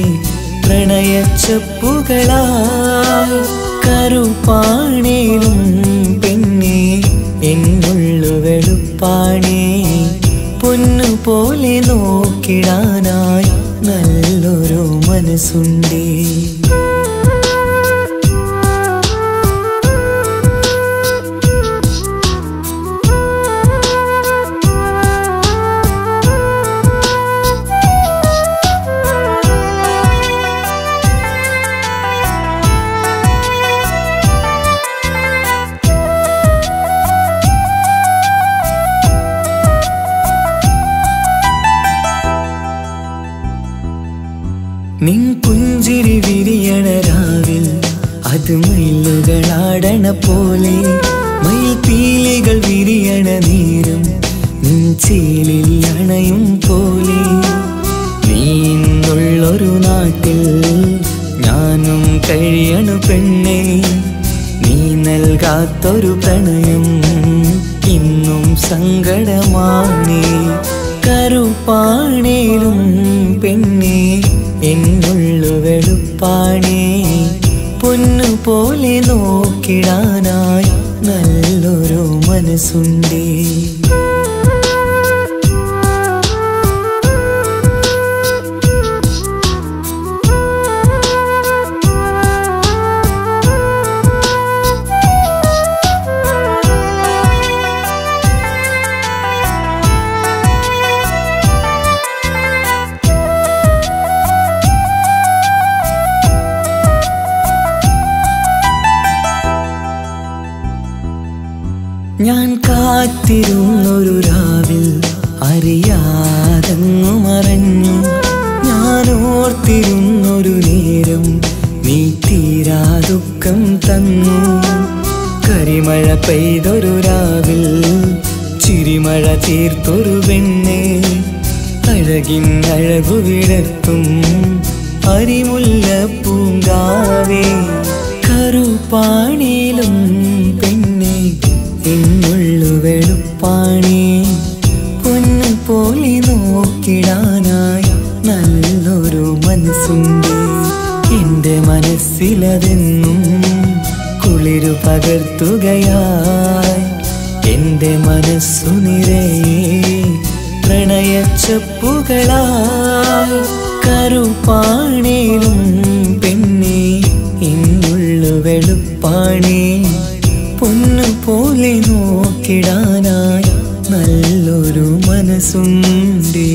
പ്രണയച്ചപ്പുകളായി കറുപ്പാണേലും പെണ്ണെ എന്നുള്ളു വെളുപ്പാണേ പൊന്നു പോലെ നോക്കിടാനായി നല്ലൊരു മനസ്സുണ്ടേ കാറ്റു മയിലുകളാടണ പോലെ മയിൽ പീലികൾ വിരിയണ നേരം നിൻ ചേലിൽ അണയും പോലെ നീ ഇന്നുള്ളൊരു നാട്ടിൽ ഞാനും കഴിയണു പെണ്ണേ നീ നൽകാത്തൊരു പ്രണയം ഇന്നും സങ്കടമാണേ കറുപ്പാണേലും പെണ്ണേ എന്നുള്ളു വെളുപ്പാണേ പൊന്നു പോലെ നോക്കിടാനായി നല്ലൊരു മനസ്സുണ്ടേ ഞാൻ കാത്തിരുന്നൊരു രാവിൽ അറിയാതങ്ങു മറഞ്ഞു ഞാൻ ഓർത്തിരുന്നൊരു നേരം നീ തീരാ ദുഃഖം തന്നു കരിമഴ പെയ്തൊരു രാവിൽ ചിരിമഴ തീർത്തൊരു പെണ്ണെ അഴകിൻ അഴകു വിടർത്തും അരിമുല്ല പൂങ്കാവേ കറുപ്പാണേലും പെണ്ണെ എന്നുള്ളു വെളുപ്പാണേ പൊന്നു പോലെ നോക്കിടാനായി നല്ലൊരു മനസ്സുണ്ട് എന്റെ മനസ്സിലതെന്നും കുളിരു പകർത്തുകയായി എന്റെ മനസ്സു നിറയെ പ്രണയച്ചപ്പുകളായി കറുപ്പാണേലും പെണ്ണെ എന്നുള്ളു വെളുപ്പാണേ പൊന്നു പോലെ നോക്കിടാനായി നല്ലൊരു മനസ്സുണ്ടേ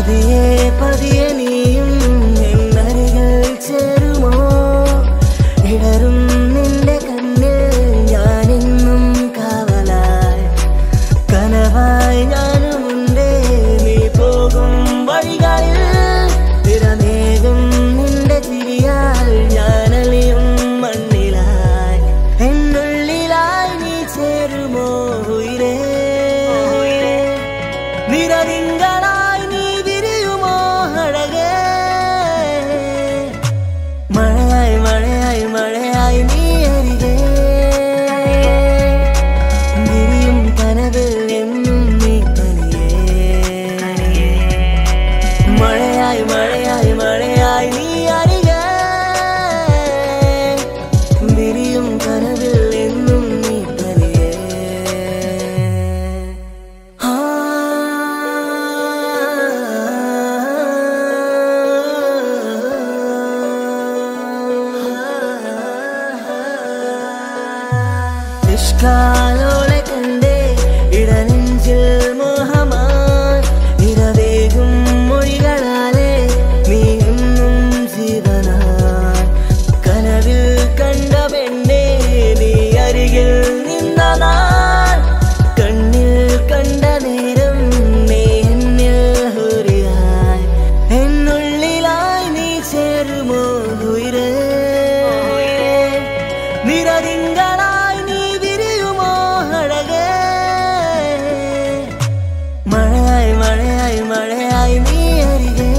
പതിയെ പതിയെ നീയും എന്നരികൾ ചേരുമോ ഇടറും നിന്റെ കണ്ണിൽ ഞാനെന്നും കാവലായി കനവായി ഞാനുമുണ്ട് നീ പോകും വഴികളിൽ തിരമേകും നിന്റെ ചിരിയാൽ ഞാനലിയും മണ്ണിലായി എന്നുള്ളിലായി നീ ചേരുമോ ഉയരേ നിറതിങ്കളായി നീ വിരിയുമോ അഴകേ മഴയായി മഴയായി മഴയായി നീ അരികേ വിരിയും കനവിൽ എന്നും നീ തനിയേ മഴയായി മഴയായി മഴയായി നീ അരികേ വിരിയും കനവിൽ എന്നും നീ തനിയേ ആ ഇഷ്കാലോളെ കണ്ടേ ഇടനെഞ്ചിൽ മോഹമായി ഇരവേകും മൊഴികളാലെ നീ എന്നും ജീവനായി കനവിൽ കണ്ട പെണ്ണേ നീ അരികിൽ നിന്ന നാൾ കണ്ണിൽ കണ്ട നേരം നീ എന്നിൽ ഹുരിയായി എന്നുള്ളിലായി നീ ചേരുമോ ഉയരേ നിറതിങ്കളായി നീ വിരിയുമോ അഴകേ മഴയായി മഴയായി മഴയായി നീ അരികേ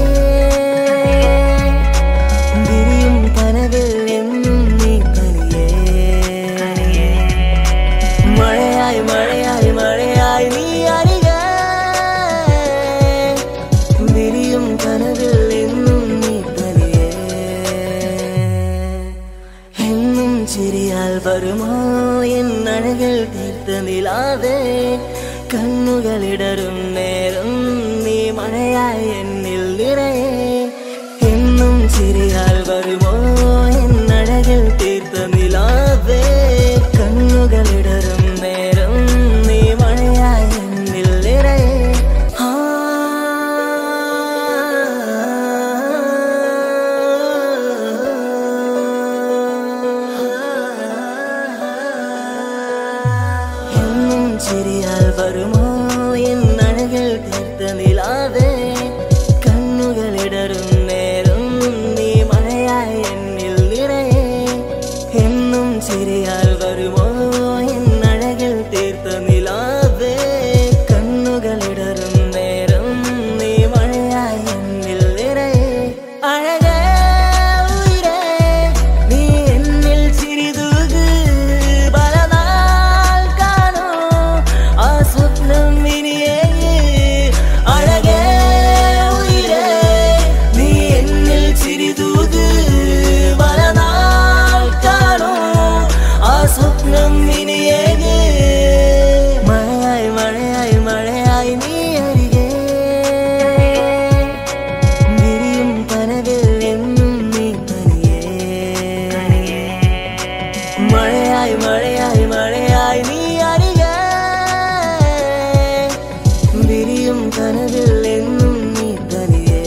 വിരിയും കനവിൽ എന്നും നീ തനിയേ മഴയായി മഴയായി മഴയായി നീ അരികേ വിരിയും കനവിൽ എന്നും നീ തനിയേ എന്നും ചിരിയാൽ വരുമോ എന്നഴകൾ തീർത്ത നിലാതെ കണ്ണുകളിടറും നേരം നീ മഴയായി എന്നിൽ നിറയെ എന്നും ചിരിയാൽ വരുമോ എന്നഴകൾ തീർത്ത നിലാതെ കണ്ണുകളിടറും നേരം നീ മഴയായി എന്നിൽ നിറയെ ആ എന്നും ചിരിയാൽ വരുമോ എന്നഴകൾ തീർത്ത നിലാതെ കണ്ണുകളിടറും നേരം നീ മഴയായി എന്നിൽ നിറയെ എന്നും ചിരിയാൽ വരുമോ എന്നഴകൾ തീർത്ത നിലാതെ കണ്ണുകളിടറും നേരം നീ മഴയായി എന്നിൽ നിറയെ അഴകേ ഉയരേ നീ എന്നിൽ ചിരിതൂക് പലനാൾ കാണൂ ആ സ്വപ്നം ഇനിയേ അഴകേ ഉയരേ നീ എന്നിൽ ചിരിതൂക് പലനാൾ കാണൂ ആ സ്വപ്നം ഇനിയേ മഴയായി മഴയായി മഴയായി നീ അരികേ വിരിയും കനവിൽ എന്നും നീ തനിയേ മഴയായി മഴയായി മഴയായി നീ അരികെ വിരിയും കനവിൽ എന്നും നീ തനിയേ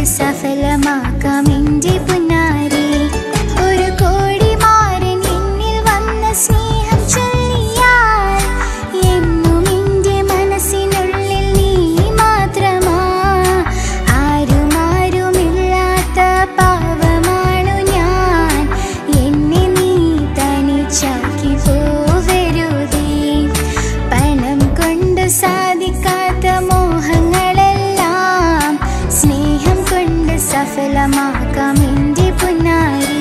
സഫലമാക്കാം എൻ്റെ പുന്നാരി ഒരു കോടി മാരൻ എന്നിൽ വന്ന സ്നേഹം ചൊല്ലിയാൽ എന്നും എൻ്റെ മനസ്സിനുള്ളിൽ നീ മാത്രമാ ആരും ആരുമില്ലാത്ത പാവമാണു ഞാൻ എന്നെ നീ തനിച്ചാക്കി പോവരുതേ പണം കൊണ്ട് സാധിക്കാത്ത മോഹങ്ങളെല്ലാം സ്നേഹം കൊണ്ട് സഫലമാക്കാം എൻ്റെ പുന്നാരി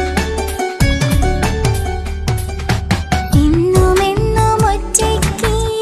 എന്നും എന്നും ഒറ്റയ്ക്ക്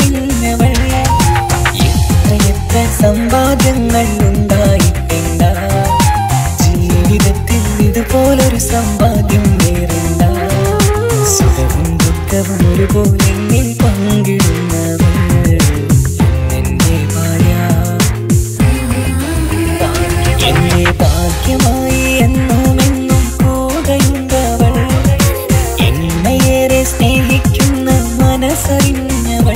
മനസ്സറിഞ്ഞവൾ എത്ര എത്ര സമ്പാദ്യങ്ങൾ ഉണ്ടായിട്ടില്ല ജീവിതത്തിൽ ഇതുപോലൊരു സമ്പാദ്യം വേറില്ല സുഖവും ദുഃഖവും ഒരുപോലെ എന്നിൽ പങ്കിടുന്നവൾ എന്നെ ഭാര്യ എന്നെ ഭാഗ്യമായി എന്നും എന്നും കൂടെയുണ്ടവൾ എന്നെയേറെ സ്നേഹിക്കുന്ന മനസ്സറിഞ്ഞവൾ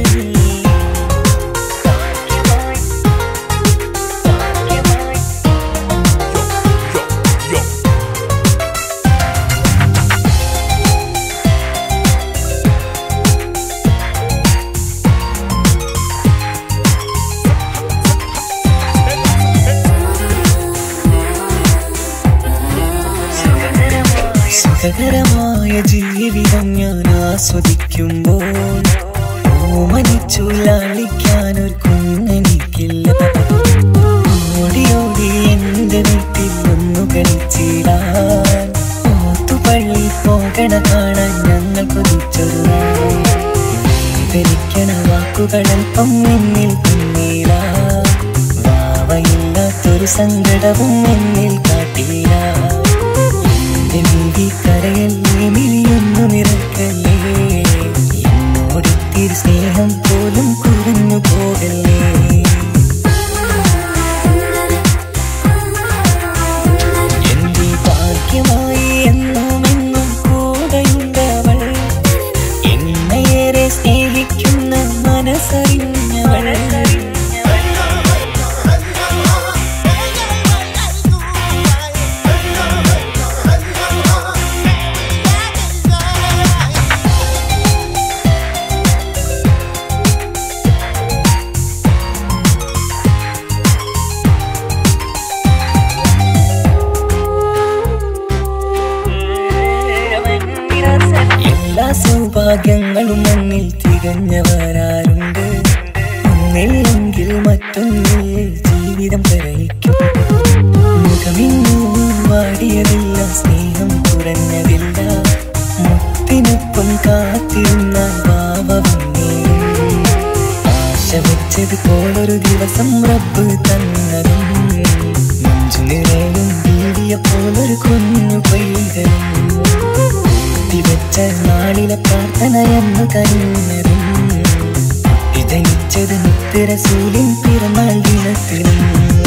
സുഖകരമായ ജീവിതം ഞാൻ ആസ്വദിക്കുമ്പോൾ ഓമനിച്ചു ലാളിക്കാൻ ഒരു കുഞ്ഞെനിക്കില്ല ഓടി ഓടി എന്റെ വീട്ടിൽ ഒന്നു കളിച്ചിടാൻ ഓത്തുപള്ളി പോകണ കാണാൻ ഞങ്ങൾ കൊതിച്ചൊരു ധരിക്കണ വാക്കുകളൽപ്പം എന്നിൽ പിന്നീല വാവയില്ലാത്തൊരു സങ്കടവും എന്നിൽ കാട്ടില്ല എന്റെ നീതി കരയല്ലേ മിഴിയൊന്നു നിറക്കല്ലേ എന്നോടിത്തിരി സ്നേഹം പോലും കുറഞ്ഞു പോകല്ലേ എന്റെ ഭാഗ്യമായി എന്നും എന്നും കൂടെയുണ്ടവൾ എന്നെയേറെ സ്നേഹിക്കുന്ന മനസ്സറിഞ്ഞവൾ എല്ലാ സൗഭാഗ്യങ്ങളും മണ്ണിൽ തികഞ്ഞവരാരുണ്ട് ഒന്നില്ലെങ്കിൽ മറ്റൊന്നിൽ ജീവിതം കരയിക്കും മുഖമിന്നും വാടിയതില്ല സ്നേഹം കുറഞ്ഞതില്ല മുത്തിനൊപ്പം കാത്തിരുന്നാൽ ഭാവമെന്നേയും ആശ വെച്ചത് പോലൊരു ദിവസം റബ്ബ് തന്നതും നെഞ്ചു നിറയും വീടിയ പോലൊരു കുഞ്ഞു പൈതലും വെച്ച നാളിലെ പ്രാർത്ഥനയെന്നു കരുന്നതും ഇതയിച്ചത് മുത്തരസൂലിൻ പിറന്നാൾ ദിനത്തിലും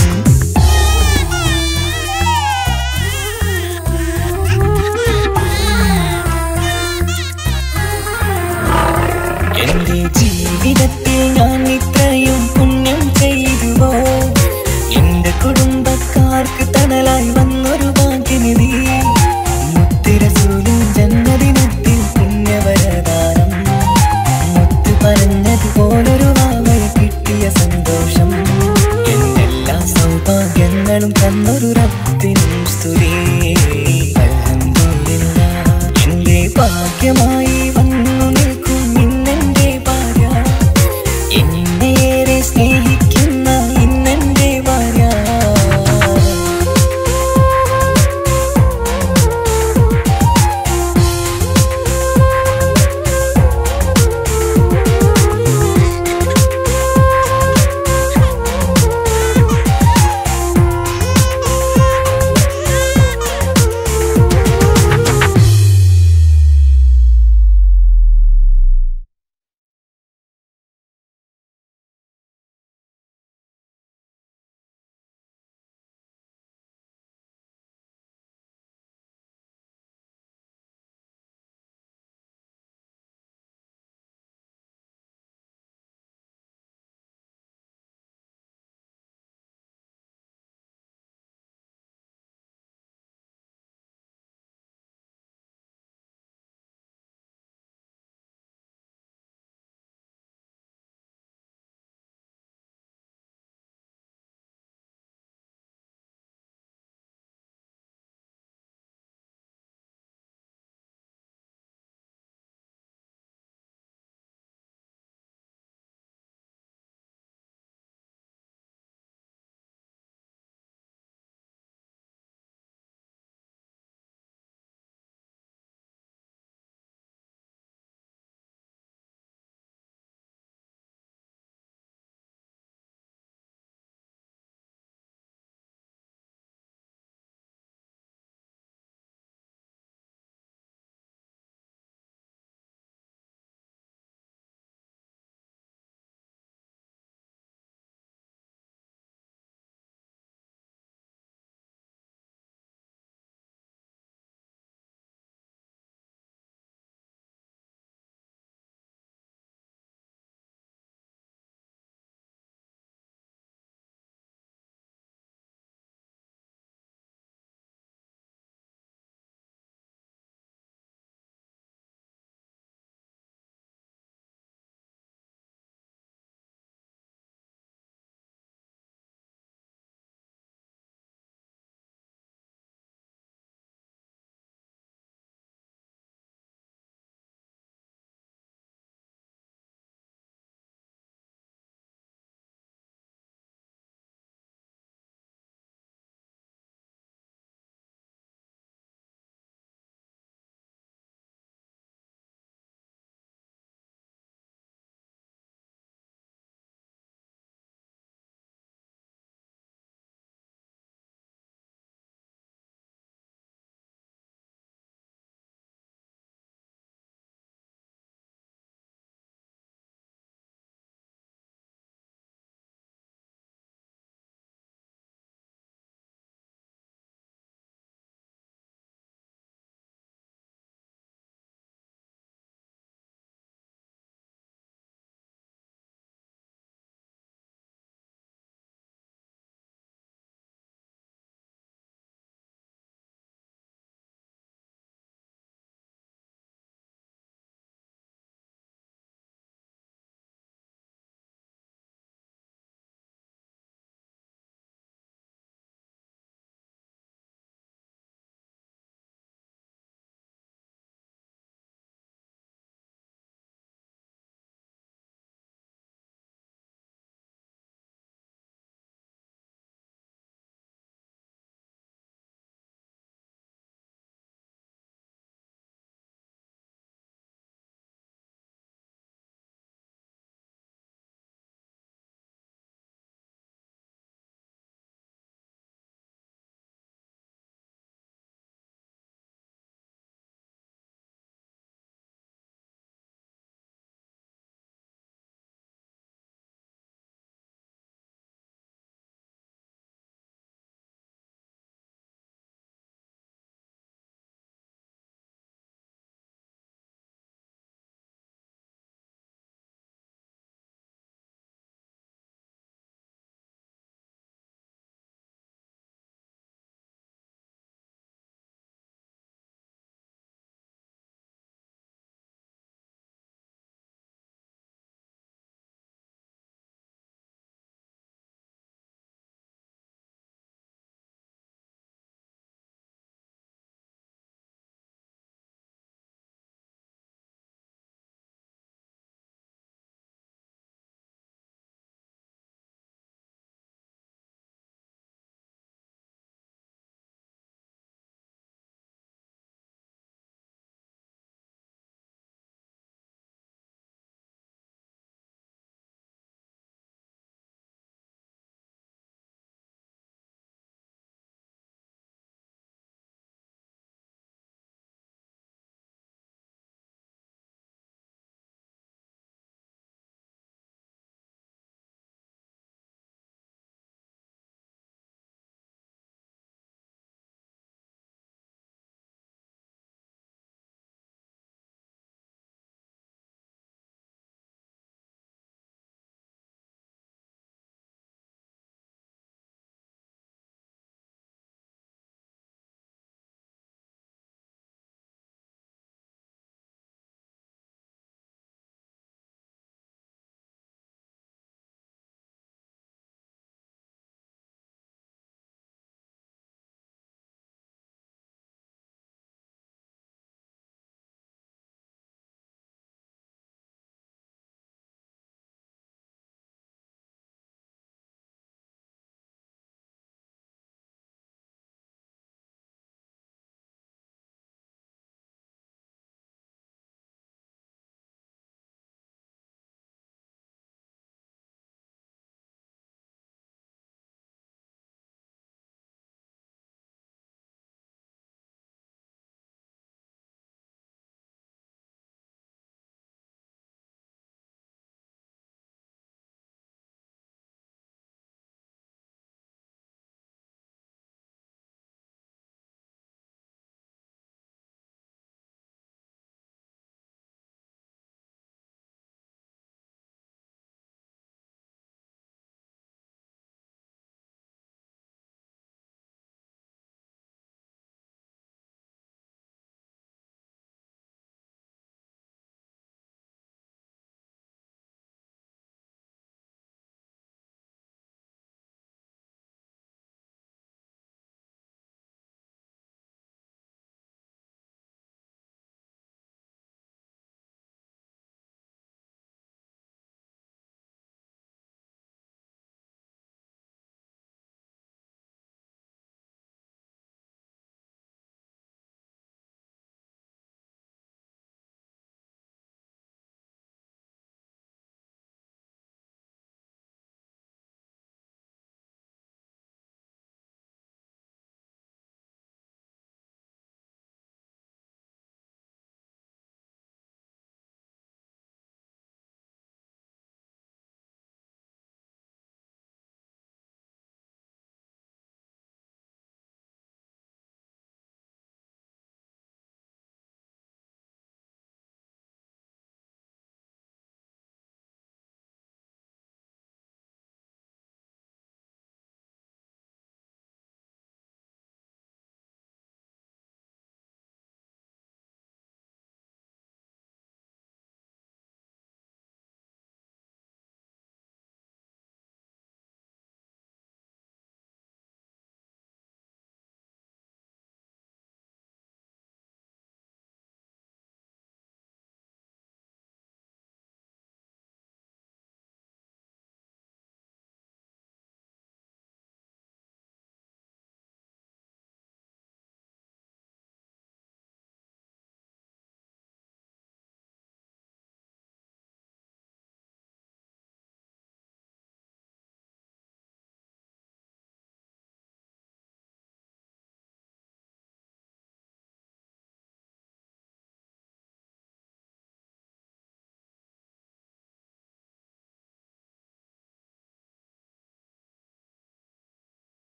എന്റെ ജീവിതത്തിൽ ഞാൻ ഇത്രയും പുണ്യം ചെയ്തുവോ എന്റെ കുടുംബക്കാർക്ക് തണലായി വന്നൊരു ഭാഗ്യനിധി മുത്തിരസൂലും ജന്മദിനത്തിൽ പുണ്യവരദാനം മുത്ത് പറഞ്ഞതുപോലൊരു വാവയെ കിട്ടിയ സന്തോഷം എന്നെല്ലാ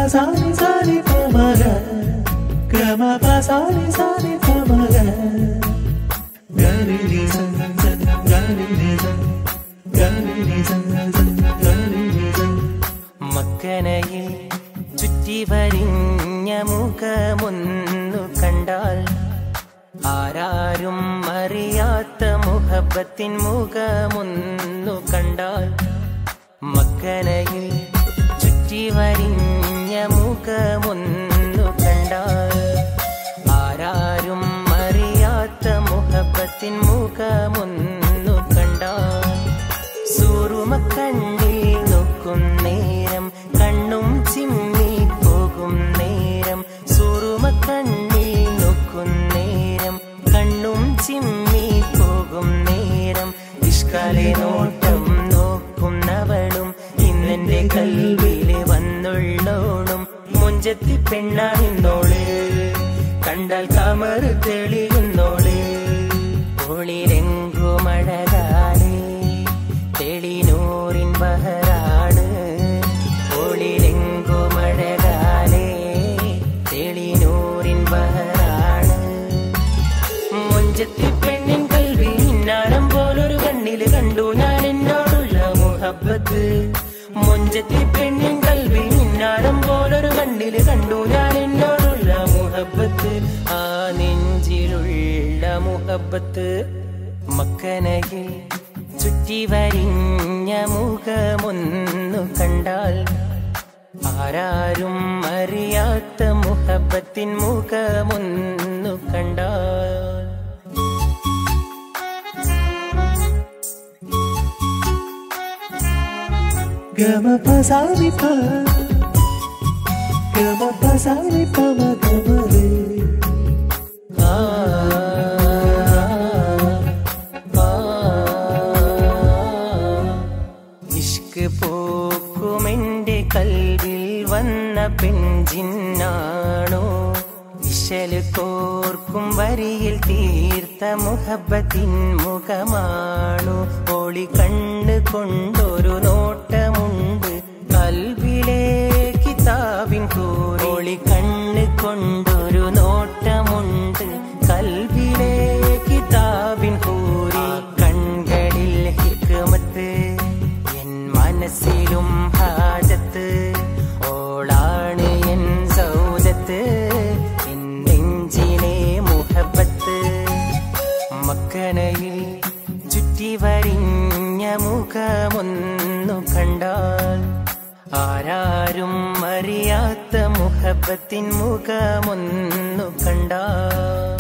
സാരി സാരി പമഗ ഗമ സാരി സാരി പമഗ ഗരി നി സ സ ഗരി നി സ ഗരി നി സ സ ഗരി നി സ മക്കനയിൽ ചുറ്റി വരിഞ്ഞ മുഖമൊന്നു കണ്ടാൽ ആരാരും അറിയാത്ത മുഹബത്തിൻ മുഖമൊന്നു കണ്ടാൽ മക്കനയിൽ ചുറ്റി വരിഞ്ഞ മുഖമൊന്നു കണ്ടാൽ ആരാരും അറിയാത്ത മുഹബത്തിൻ മുഖമൊന്നു കണ്ടാൽ സൂറുമക്കണ്ണിൽ നോക്കും നേരം കണ്ണും ചിമ്മി പോകും നേരം സൂറുമക്കണ്ണിൽ നോക്കും നേരം കണ്ണും ചിമ്മി പോകും നേരം ഇഷ്കാലെ നോട്ടം നോക്കുന്നവളും ഇന്നെന്റെ കൽവിലെ വന്നുള്ളോളും മുഞ്ചത്തി പെണ്ണാണിന്നോള് കണ്ടാൽ കമർ തെളിയുന്നോള് ഒളിരെങ്കുമഴകാലേ തെളിനൂറിൻ ബഹറാണ് ഒളിരെങ്കുമഴകാലേ തെളിനൂറിൻ ബഹറാണ് മുഞ്ചത്തി പെണ്ണിൻ കൽവി ഇന്നാരം പോലൊരു കണ്ണില് കണ്ടു ഞാൻ എന്നോടുള്ള മുഹബത്ത് മുഞ്ചത്തി പെണ്ണിൻ കൽവി ഇന്നാരം പോലൊരു കണ്ണില് കണ്ടു ഞാൻ എന്നോടുള്ള മുഹബത്ത് ആ നെഞ്ചിലുള്ള മുഹബത്ത് മക്കനയിൽ ചുറ്റി വരിഞ്ഞ മുഖമൊന്നു കണ്ടാൽ ആരാരും അറിയാത്ത മുഹബത്തിൻ മുഖമൊന്നു കണ്ടാൽ ഗമ സാരി പ ഗമ സാരി പമ ഗമ ആ, ആ, ഇഷ്ക് പോക്കുമെന്റെ കൽവിൽ വന്ന പെഞ്ചിന്നാണോ ഇശല് കോർക്കും വരിയിൽ തീർത്ത മുഹബത്തിൻ മുഖമാണു ഒളി കണ്ണ് കൊണ്ടൊരു നോട്ടമുണ്ട് കൽവിലെ കിതാബിൻ കൂറൊളി കണ്ണ് കൊണ്ടൊരു നോട്ടമുണ്ട് കൽവിലെ കിതാബിൻ കൂറി കൺകളിൽ ഹിക്മത്ത് എൻ മനസ്സിലും ഹാജത്ത് ഓളാണ് എൻ സൗദത്ത് എൻ നെഞ്ചിലെ മുഹബത്ത് മക്കനയിൽ ചുറ്റി വരിഞ്ഞ മുഖമൊന്നു കണ്ടാൽ ആരാരും അറിയാത്ത മുഹബത്തിൻ മുഖമൊന്നു കണ്ടാൽ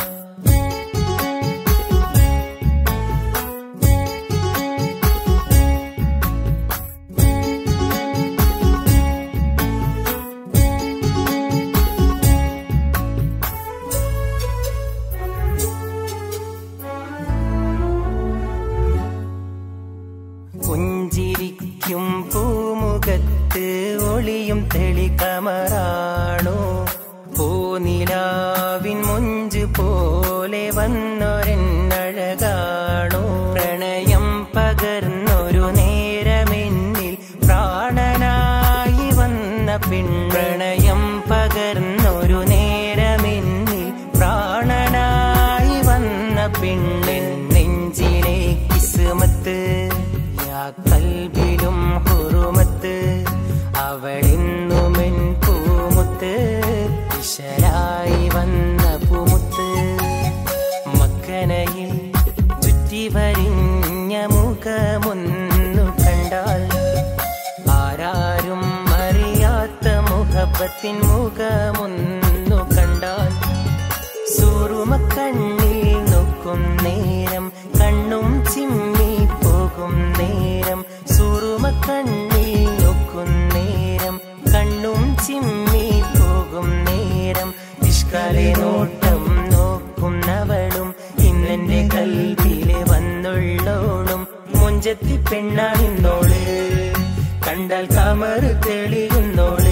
പുഞ്ചിരിക്കും പൂമുഖത്ത് ഒളിയും തെളികമറാണോ പൂനിലാവിൻ മുഞ്ച് പോലെ വന്നൊരെന്നഴകാണോ പ്രണയം പകർന്നൊരു നേരമെന്നിൽ പ്രാണനായി വന്ന പെൺ പ്രണയം പകർന്നൊരു നേരമെന്നിൽ പ്രാണനായി വന്ന പെണ്ണിൻ നെഞ്ചിലെ കിസ്മത്ത് യാ കൽബിലും ഹുറുമത്ത് അവളിന്നുമെൻ പൂമുത്ത് ഇശലായി വന്ന പൂമുത്ത് മക്കനയിൽ ചുറ്റി വരിഞ്ഞ മുഖമൊന്നു കണ്ടാൽ ആരാരും അറിയാത്ത മുഖബത്തിൻ മുഖമൊന്നു കണ്ടാൽ സൂറുമക്കണ്ണിൽ നോക്കും നേരം കണ്ണും ചിമ്മി പോകും നേരം സൂറുമക്കണ്ണിൽ നോക്കും നേരം കണ്ണും ചിമ്മി പോകും നേരം ഇഷ്കാലെ നോട്ടം നോക്കുന്നവളും ഇന്നെന്റെ കൽവിലെ വന്നുള്ളോളും മുഞ്ചത്തി പെണ്ണാണിന്നോള് കണ്ടാൽ കമർ തെളിയുന്നോള്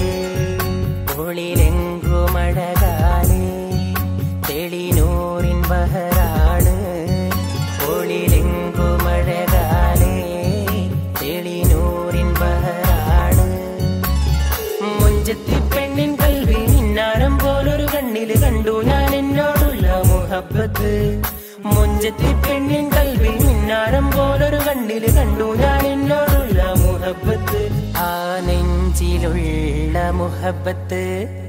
ഒളിലെങ്കുമഴകാലേ തെളിനൂറിൻ ബഹറാണ് ഒളിലെങ്കുമഴകാലേ തെളിനൂറിൻ ബഹറാണ് മുഞ്ചത്തി പെണ്ണിൻ മുഹബത്ത് മുഞ്ചത്തി പെണ്ണിൻ കൽവിൽ മിന്നാരം പോലൊരു കണ്ണില് കണ്ടു ഞാൻ എന്നോടുള്ള മുഹബത്ത് ആ നെഞ്ചിലുള്ള മുഹബത്ത്